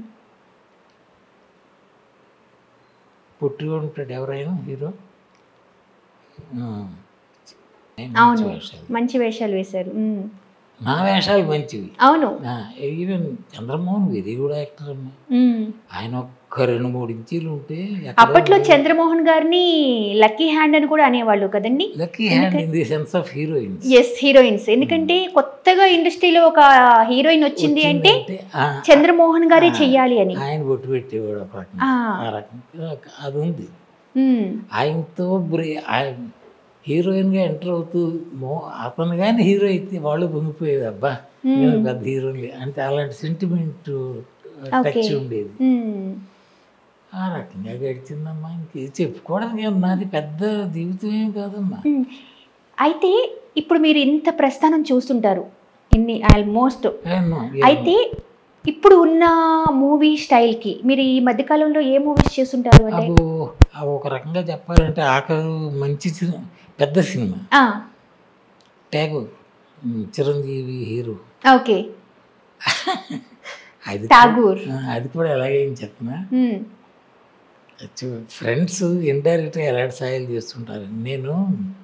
పుట్టిగా ఉంటాడు ఎవరైనా హీరో ఆ. మంచి అవును వేషాలు. మంచి వేషాలు వేశారు మ్మ్. నా వేషాలు మంచివి అవును even Chandramohan very good actor అమ్మా మ్మ్. ఆయన ఒక్క రెండు మూడు ఇంచీలు ఉంటే అప్పట్లో చంద్రమోహన్ గారిని లక్కీ హ్యాండ్ అని కూడా అనేవాళ్ళు కదండి lucky hand in the sense of heroines yes heroines ఎందుకంటే కొత్తగా ఇండస్ట్రీలో ఒక హీరోయిన్ వచ్చింది అంటే చంద్రమోహన్ గారే చెయ్యాలి అని ఆయన బొట్టు పెట్టేవాడు ఒక రకంగా ఆ. ఆ రకంగా అది ఉంది మ్మ్. ఆయనతో బ్రే ఆయన హీరోయిన్గా ఎంటర్ అవుతూ మో అతను కానీ హీరో అయితే వాళ్ళు పొంగిపోయేది అబ్బా నేను పెద్ద హీరోని అంటే అలాంటి సెంటిమెంట్ టచ్ ఉండేది మ్మ్. ఆ రకంగా గడిచిందమ్మా ఇంక చెప్పుకోవడానికి ఏం నాది పెద్ద జీవితం ఏం కాదమ్మా మ్మ్. అయితే ఇప్పుడు మీరు ఇంత ప్రస్థానం చూస్తుంటారు ఇన్ని ఆల్మోస్ట్ ఏమో, ఏమో. అయితే ఇప్పుడు ఉన్న మూవీ స్టైల్కి మీరు ఈ మధ్యకాలంలో ఏ మూవీస్ చేస్తుంటారు అంటే అబ్బో ఆ ఒక రకంగా చెప్పాలంటే ఆఖరు మంచి సినిమా పెద్ద సినిమా ఆ, ట్యాగు ఉమ్, చిరంజీవి హీరో ఓకే అది ఠాగూర్ ఆ, అది కూడా ఎలాగే చెప్పిన మ్మ్. ఫ్రెండ్స్ ఇండైరెక్ట్గా ఎలాంటి సాయాలు చేస్తుంటారు నేను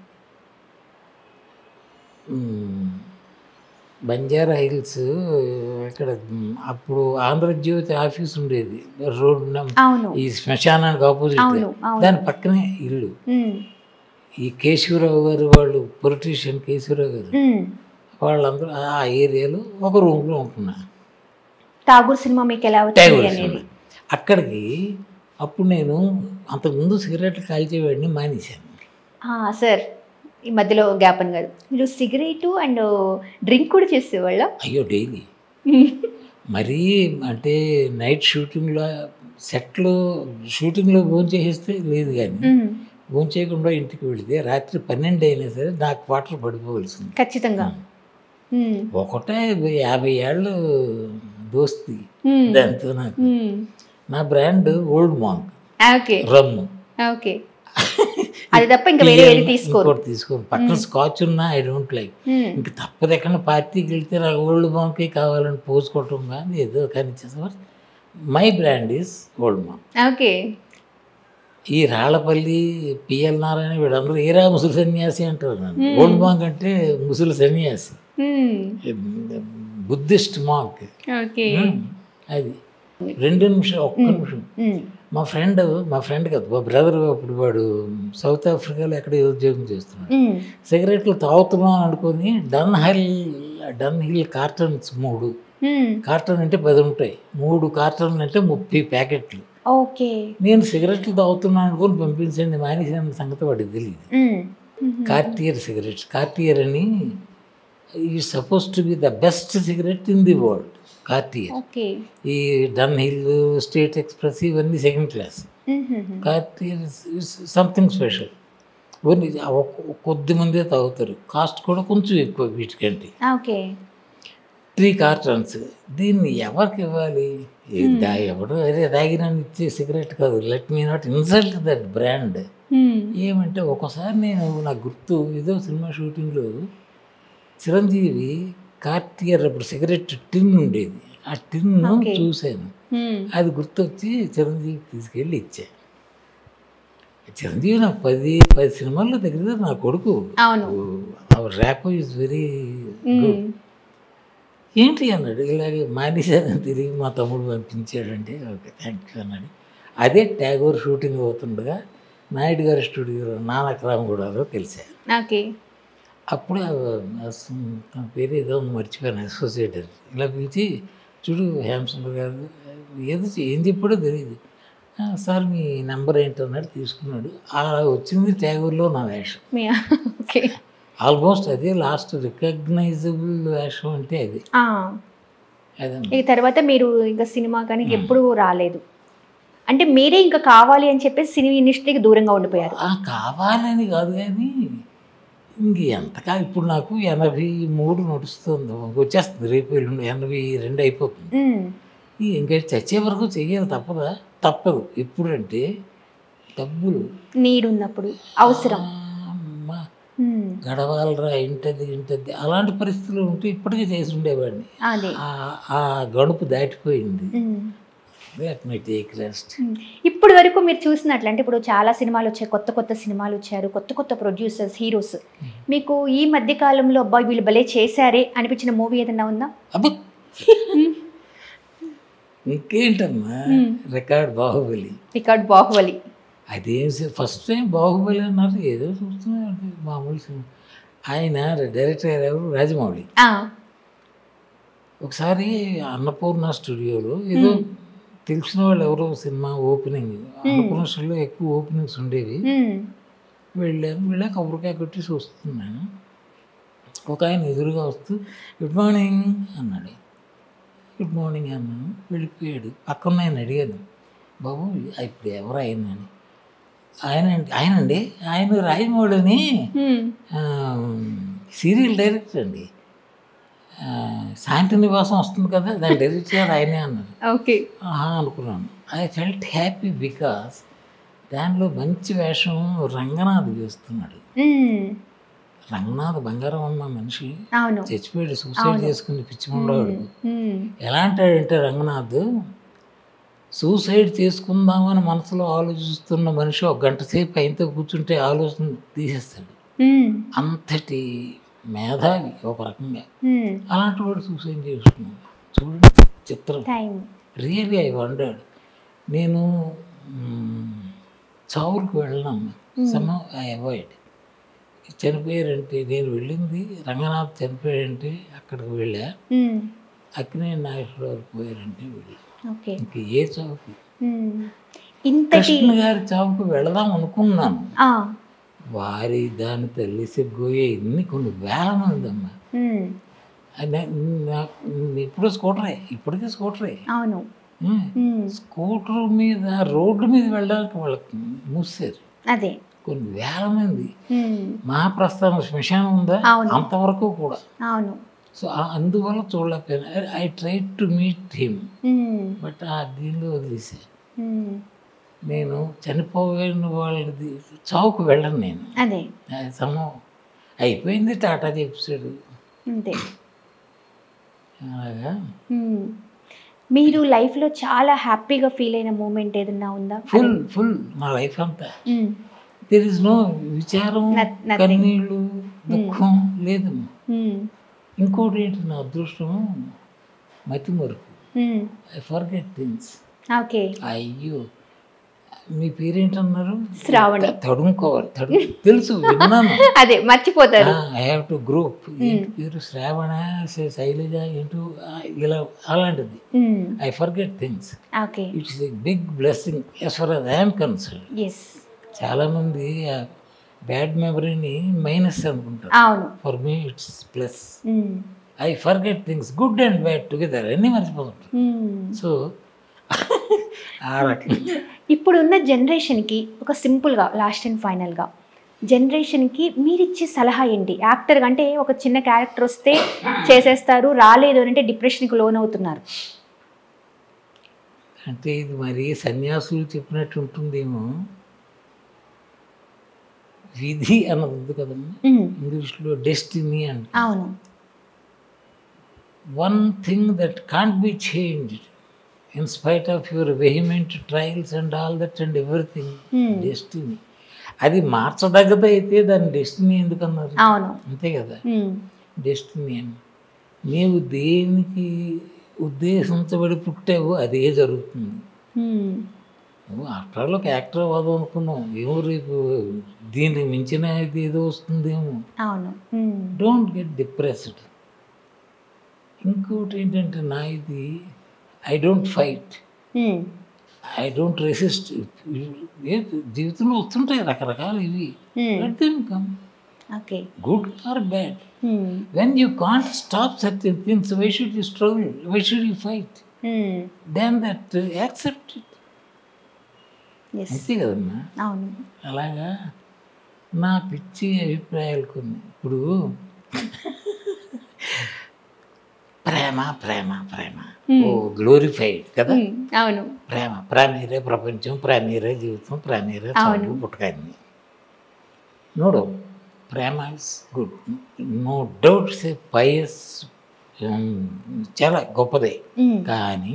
మ్, బంజారా హిల్స్ ఇక్కడ మ్, అప్పుడు ఆంధ్రజ్యోతి ఆఫీస్ ఉండేది రోడ్ నం- అవును ఈ శ్మశానానికి ఆపోజిట్ అవును అవును దాని పక్కనే ఇల్లు మ్మ్. ఈ కేశవరావు గారు వాళ్ళు పొలిటీషియన్ కేశవరావు గారు మ్మ్. వాళ్ళందరూ ఆ ఏరియాలో ఒక రూమ్లో ఉంటున్నా ఠాగూర్ సినిమా మీకు ఎలా వచ్చింది ట్యాగూర్ అనేది సినిమా. అక్కడికి అప్పుడు నేను అంతకుముందు సిగరెట్లు కాల్చేవాడిని మానేశాను ఆ, సార్ ఈ మధ్యలో జ్ఞాపన్ గారు మీరు సిగరెట్ అండ్ డ్రింక్ కూడా చేసేవాళ్ళ అయ్యో డైలీ మరీ అంటే నైట్ షూటింగ్లో సెట్లో షూటింగ్లో భోజనం చేసేస్తే లేదు కానీ మ్మ్. భోజనం చేయకుండా ఇంటికి వెళితే రాత్రి పన్నెండు అయినా సరే నాకు క్వార్టర్ పడిపోవలసింది ఖచ్చితంగా మ్మ్. ఒకటే యాభై ఏళ్ళు దోస్తి మ్మ్. దాంతో నాకు మ్మ్. నా brand Old Monk okay rum okay అది తప్ప ఇంకా వేరే ఏది తీసుకోరు ఇంకోటి తీసుకోరు పక్కన స్కాచ్ ఉన్నా ఐ డోంట్ లైక్ మ్మ్. ఇంక తప్పదు ఎక్కడ పార్టీకి వెళ్తే నాకు ఓల్డ్ మాంకే కావాలని పోసుకోవటం కానీ ఏదో కానీ చేసేవారు my brand is Old Monk okay ఈ రాళ్ళపల్లి పిఎల్ నారాయణ వీళ్ళందరూ ఏరా ముసలి సన్యాసి అంటారు నన్ను ఓల్డ్ మాంక్ అంటే ముసలి సన్యాసి మ్మ్. బుద్ధిస్ట్ మాంక్ ఓకే అది రెండు నిమిషం ఒక్క నిమిషం మ్మ్. మా ఫ్రెండ్ మా ఫ్రెండ్ కదా మా బ్రదర్ అప్పుడు వాడు సౌత్ ఆఫ్రికాలో ఎక్కడ ఉద్యోగం చేస్తున్నాడు మ్మ్. సిగరెట్లు తాగుతున్నాం అనుకొని Dunhill Dunhill cartons మూడు మ్మ్. కార్టన్ అంటే పది ఉంటాయి మూడు కార్టన్ అంటే ముప్పై ప్యాకెట్లు ఓకే నేను సిగరెట్లు తాగుతున్నాను అనుకొని పంపించండి మానేసిన సంగతి వాడికి తెలియదు మ్మ్. మ్మ్. కార్టియర్ సిగరెట్స్ కార్టియర్ అని ఈ suppose to be the best cigarette in the world Cartier okay ఈ డన్ హిల్ స్టేట్ ఎక్స్ప్రెస్ ఇవన్నీ సెకండ్ క్లాస్ మ్మ్. కార్టియర్ సంథింగ్ స్పెషల్ ఓన్లీ కొద్ది మందే తాగుతారు కాస్ట్ కూడా కొంచెం ఎక్కువ వీటికంటే ఓకే త్రీ కార్టన్స్ దీన్ని ఎవరికి ఇవ్వాలి ఏ దా- ఎవడు అదే తాగిన ఇచ్చే సిగరెట్ కాదు let me not insult that brand మ్మ్. ఏమంటే ఒకసారి నేను నాకు గుర్తు ఏదో సినిమా షూటింగ్లో చిరంజీవి కార్టియర్ అప్పుడు సిగరెట్ టిన్ ఉండేది ఆ టిన్ Okay. చూశాను మ్మ్. అది గుర్తొచ్చి చిరంజీవి తీసుకెళ్ళి ఇచ్చా చిరంజీవి నాకు పది పది సినిమాల్లో దగ్గర నా కొడుకు అవును అవర్ ర్యాప్ ఈజ్ వెరీ మ్మ్. గుడ్ ఏంటి అన్నాడు ఇలాగే మానేశానని తిరిగి మా తమ్ముడు పంపించాడంటే ఓకే థ్యాంక్ యూ అన్నాడు అదే ట్యాగోర్ షూటింగ్ అవుతుండగా నాయుడు గారి స్టూడియోలో నానక్రామ్ కూడాలో తెలిసా ఓకే అప్పుడు ఆ- ఆ సం- తన పేరు ఏదో ఉంది మర్చిపోయాను అసోసియేటర్ ఇలా పిలిచి చూడు హేమసుందర్ గారు ఏదో చె- ఏం చెప్పాడో తెలియదు "ఆ, సార్ మీ నెంబర్ ఏంటన్నాడు తీసుకున్నాడు ఆ వచ్చింది ట్యాగూర్లో నా వేషం మీ ఓకే ఆల్మోస్ట్ అదే లాస్ట్ రికగ్నైజబుల్ వేషం అంటే అది ఆ. అదే ఈ తర్వాత మీరు ఇంకా సినిమా కానీ ఎప్పుడు రాలేదు అంటే మీరే ఇంకా కావాలి అని చెప్పేసి సినిమా ఇండస్ట్రీకి దూరంగా ఉండిపోయారు ఆ కావాలని కాదు కానీ ఇంక ఎంతకా ఇప్పుడు నాకు ఎనభై మూడు నడుస్తుంది వచ్చేస్తుంది రేపు ఎల్లుండి ఎనభై రెండు అయిపోతుంది మ్మ్. ఈ ఇంకా చచ్చే వరకు చెయ్యాలి తప్పదా తప్పదు ఎప్పుడంటే డబ్బులు నీడు ఉన్నప్పుడు అవసరం ఆ, అమ్మా మ్మ్. గడవాలరా ఇంటది ఇంటది అలాంటి పరిస్థితులు ఉంటే ఇప్పటికే చేసి ఉండేవాడిని అదే ఆ- ఆ గడుపు దాటిపోయింది మ్మ్. లెట్ మై టేక్ రెస్ట్ మ్మ్. ఇప్పటి వరకు మీరు చూసినట్లు అంటే ఇప్పుడు చాలా సినిమాలు వచ్చాయి కొత్త కొత్త సినిమాలు వచ్చారు కొత్త కొత్త ప్రొడ్యూసర్స్ హీరోస్ మీకు ఈ మధ్య కాలంలో అబ్బాయి వీళ్ళు భలే చేశారే అనిపించిన మూవీ ఏదైనా ఉందా అబ్బా ఇంకేంటమ్మా మ్మ్. రికార్డ్ బాహుబలి రికార్డ్ బాహుబలి అదేం ఫస్ట్ టైం బాహుబలి అన్నారు ఏదో చూస్తున్నాడు మామూలు సినిమా ఆయన డైరెక్టర్ గారు ఎవరు రాజమౌళి ఆ. ఒకసారి అన్నపూర్ణ స్టూడియోలో ఏదో తెలిసిన వాళ్ళు ఎవరో సినిమా ఓపెనింగ్ అన్నపూర్ణ స్టూడియోలో ఎక్కువ ఓపెనింగ్స్ ఉండేవి మ్మ్. వెళ్ళాను వెళ్ళాక కొబ్బరికాయ కొట్టేసి వస్తున్నాను ఒక ఆయన ఎదురుగా వస్తూ గుడ్ మార్నింగ్ అన్నాడు గుడ్ మార్నింగ్ అన్నాను వెళ్ళిపోయాడు పక్కన ఆయన అడిగాను బాబు ఇప్పుడు ఎవరు ఆయన అని ఆయన ఆయనండి ఆయన రాజమౌళిని మ్మ్. ఆ, సీరియల్ డైరెక్టర్ అండి ఆ, శాంతి నివాసం వస్తుంది కదా దాని డైరెక్టర్ ఆయనే అన్నారు ఓకే ఆహా అనుకున్నాను ఐ ఫెల్ట్ హ్యాపీ బికాస్ దానిలో మంచి వేషం రంగనాథ్ వేస్తున్నాడు మ్మ్. రంగనాథ్ బంగారం ఉన్న మనిషి అవును చచ్చిపోయాడు సూసైడ్ చేసుకుని పిచ్చి ఉండవాడు మ్మ్. ఎలా అంటాడంటే రంగనాథ్ సూసైడ్ చేసుకుందామని మనసులో ఆలోచిస్తున్న మనిషి ఒక గంట సేపు ఆయనతో కూర్చుంటే ఆలోచన తీసేస్తాడు మ్మ్. అంతటి మేధావి ఒక రకంగా మ్మ్. అలాంటి వాడు సూసైడ్ చేసుకున్నాడు చూడండి చిత్రం టైం రియల్లీ ఐ వండర్డ్ నేను మ్, చావులకు వెళ్ళాను సమ్ ఐ అవాయిడ్ చనిపోయారంటే నేను వెళ్ళింది రంగనాథ్ చనిపోయారంటే అక్కడికి వెళ్ళా మ్మ్. అక్కినే నాగేశ్వరరావు పోయారంటే వెళ్ళా ఓకే ఇంక ఏ చావుకి మ్మ్. ఇంతటి కృష్ణ గారి చావుకు వెళదాం అనుకున్నాను ఆ. వారి దాని తల్లి సిగ్గోయే ఇన్ని కొన్ని వేల మంది అమ్మ మ్మ్. ఇప్పుడు స్కూటరే ఇప్పటికీ స్కూటరే అవును మ్. మ్మ్. స్కూటర్ మీద రోడ్డు మీద వెళ్ళడానికి వాళ్ళకి మూసారు అదే కొన్ని వేల మంది మ్మ్. మహాప్రస్థానం శ్మశానం ఉందా అవును. అంతవరకు కూడా అవును సో అందువల్ల చూడలేకపోయాను I try to meet him మ్మ్. బట్ ఆ దీనిలో వదిలేసా మ్మ్. నేను చనిపోయిన వాళ్ళది చావుకు వెళ్ళను నేను అదే సమం అయిపోయింది టాటా చెప్పాడు అంతే అలాగా మ్మ్. మీరు లైఫ్లో చాలా హ్యాపీగా ఫీల్ అయిన మూమెంట్ ఏదన్నా ఉందా ఫుల్ ఫుల్ నా లైఫ్ అంతా మ్మ్. దెర్ ఇస్ నో విచారం Noth- nothing. కన్నీళ్ళు దుఃఖం లేదు మ్మ్. ఇంకోటి ఏంటి నా అదృష్టం మతి మరుపు మ్మ్. ఐ ఫర్గెట్ థింగ్స్ ఓకే అయ్యో మీ పేరేంటన్నారు శ్రావణి. తడుముకోవాలి తడు తెలుసు విన్నాను అదే మర్చిపోతారు ఐ హ్యావ్ టు గ్రూప్ ఏంటి పేరు శ్రావణ శ- శైలజ ఏంటో ఆ, ఇలా అలాంటిది మ్మ్. I forget things okay it's a big blessing as far as I'm concern yes చాలామంది బ్యాడ్ మెమరీని మైనస్ అనుకుంటారు అవును ఫర్ మీ ఇట్స్ ప్లస్ మ్మ్. I forget things good and bad together అన్నీ మర్చిపోతుంటారు మ్మ్. సో ఆ రకంగా ఇప్పుడున్న జనరేషన్కి ఒక సింపుల్గా లాస్ట్ అండ్ ఫైనల్గా జనరేషన్కి మీరిచ్చే సలహా ఏంటి యాక్టర్ అంటే ఒక చిన్న క్యారెక్టర్ వస్తే చేసేస్తారు రాలేదు అని అంటే డిప్రెషన్కి లోన్ అవుతున్నారు అంటే ఇది మరి సన్యాసులు చెప్పినట్టు ఉంటుందేమో విధి అన్నది ఉంది కదమ్మా మ్మ్. ఇంగ్లీష్లో డెస్టినీ అంట అవును one thing that can't be changed in spite of your vehement trials and all that and everything మ్మ్. డెస్టినీ అది మార్చదగ్గదైతే దాని డెస్టినీ ఎందుకన్నారు అవును అంతే కదా మ్మ్. డెస్టినీ అని నీవు దేనికి ఉద్దేశించబడి పుట్టావో అదే జరుగుతుంది మ్మ్. నువ్వు ఆఫ్టర్ ఆల్ ఒక యాక్టర్ అవ్వదు అనుకున్నావు ఏమో రేపు దీనికి మించిన ఇది ఏదో వస్తుందేమో అవును మ్మ్. డోంట్ గెట్ డిప్రెస్డ్ ఇంకోటి ఏంటంటే నా ఇది ఐ డోంట్ ఫైట్ మ్మ్. ఐ డోంట్ రెసిస్ట్ జీవితంలో వస్తుంటాయి రకరకాలు ఇవి మ్మ్. Let them come okay good or bad మ్మ్. When you can't stop certain things why should you struggle why should you fight మ్మ్. Then that accept it yes అంతే కదమ్మా అవును అలాగా నా పిచ్చి అభిప్రాయాలు కొన్ని ఇప్పుడు ప్రేమ ప్రేమ ప్రేమ ఓ గ్లోరిఫైడ్ కదా మ్మ్. అవును ప్రేమ ప్రాణీరే ప్రపంచం ప్రాణీరే జీవితం ప్రాణీరే చావు పుట్టకాన్ని నోడు ప్రేమ ఇస్ గుడ్ నో డౌట్స్ పయస్ చాలా గొప్పదే మ్మ్. కానీ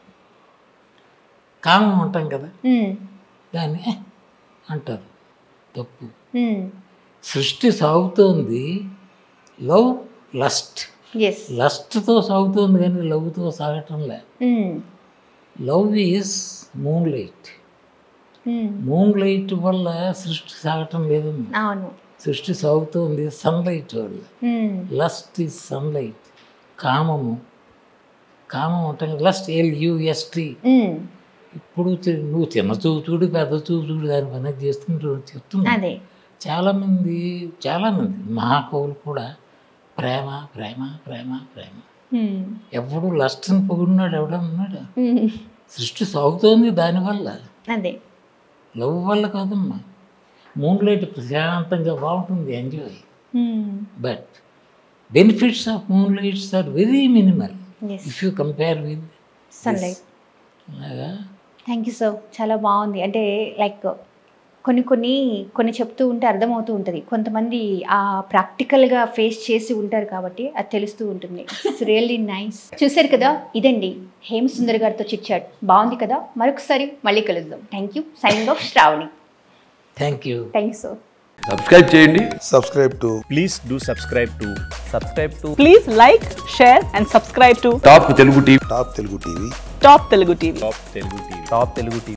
కామం అంటాం కదా మ్మ్. దాన్ని "ఏ" అంటారు తప్పు మ్మ్. సృష్టి సాగుతోంది లవ్ లస్ట్ ఎస్ లస్ట్తో సాగుతోంది కానీ లవ్తో సాగటం లే మ్మ్. లవ్ ఈజ్ మూన్ లైట్ మ్మ్. మూన్ లైట్ వల్ల సృష్టి సాగటం లేదు అవును సృష్టి సాగుతోంది సన్లైట్ వల్ల మ్మ్. లస్ట్ ఈజ్ సన్లైట్ కామము కామం అంటే లస్ట్ ఎల్యుఎస్టీ మ్మ్. ఇప్పుడు చి- నువ్వు చిన్న చూపు చూడు పెద్ద చూపు చూడు దాని పని చేస్తుంటూ చెప్తున్నా అదే చాలామంది చాలామంది మహాకవులు కూడా ప్రేమ ప్రేమ ప్రేమ ప్రేమ మ్మ్. ఎప్పుడు లస్ట్ని పొగిడినాడు ఎవడన్నాడు మ్మ్. సృష్టి సాగుతోంది దానివల్ల అదే లవ్ వల్ల కాదమ్మా మూన్ లైట్ ప్రశాంతంగా బాగుంటుంది ఎంజాయ్ మ్మ్. But benefits of moonlights are very minimal yes if you compare with sunlight అలాగా థ్యాంక్ యూ సార్ చాలా బాగుంది అంటే లైక్ కొన్ని కొన్ని కొన్ని చెప్తూ ఉంటే అర్థమవుతూ ఉంటుంది కొంతమంది ఆ ప్రాక్టికల్గా ఫేస్ చేసి ఉంటారు కాబట్టి అది తెలుస్తూ ఉంటుంది ఇట్స్ రియల్లీ నైస్ చూశారు కదా ఇదండి హేమ సుందర్ గారితో చిట్చాట్ బాగుంది కదా మరొకసారి మళ్ళీ కలుద్దాం thank you signing off Shravani thank you thank you sir subscribe చేయండి subscribe to please do subscribe to subscribe to Please like, share, and subscribe to Top Telugu TV Top Telugu TV. Top Telugu TV. top telugu tv top telugu tv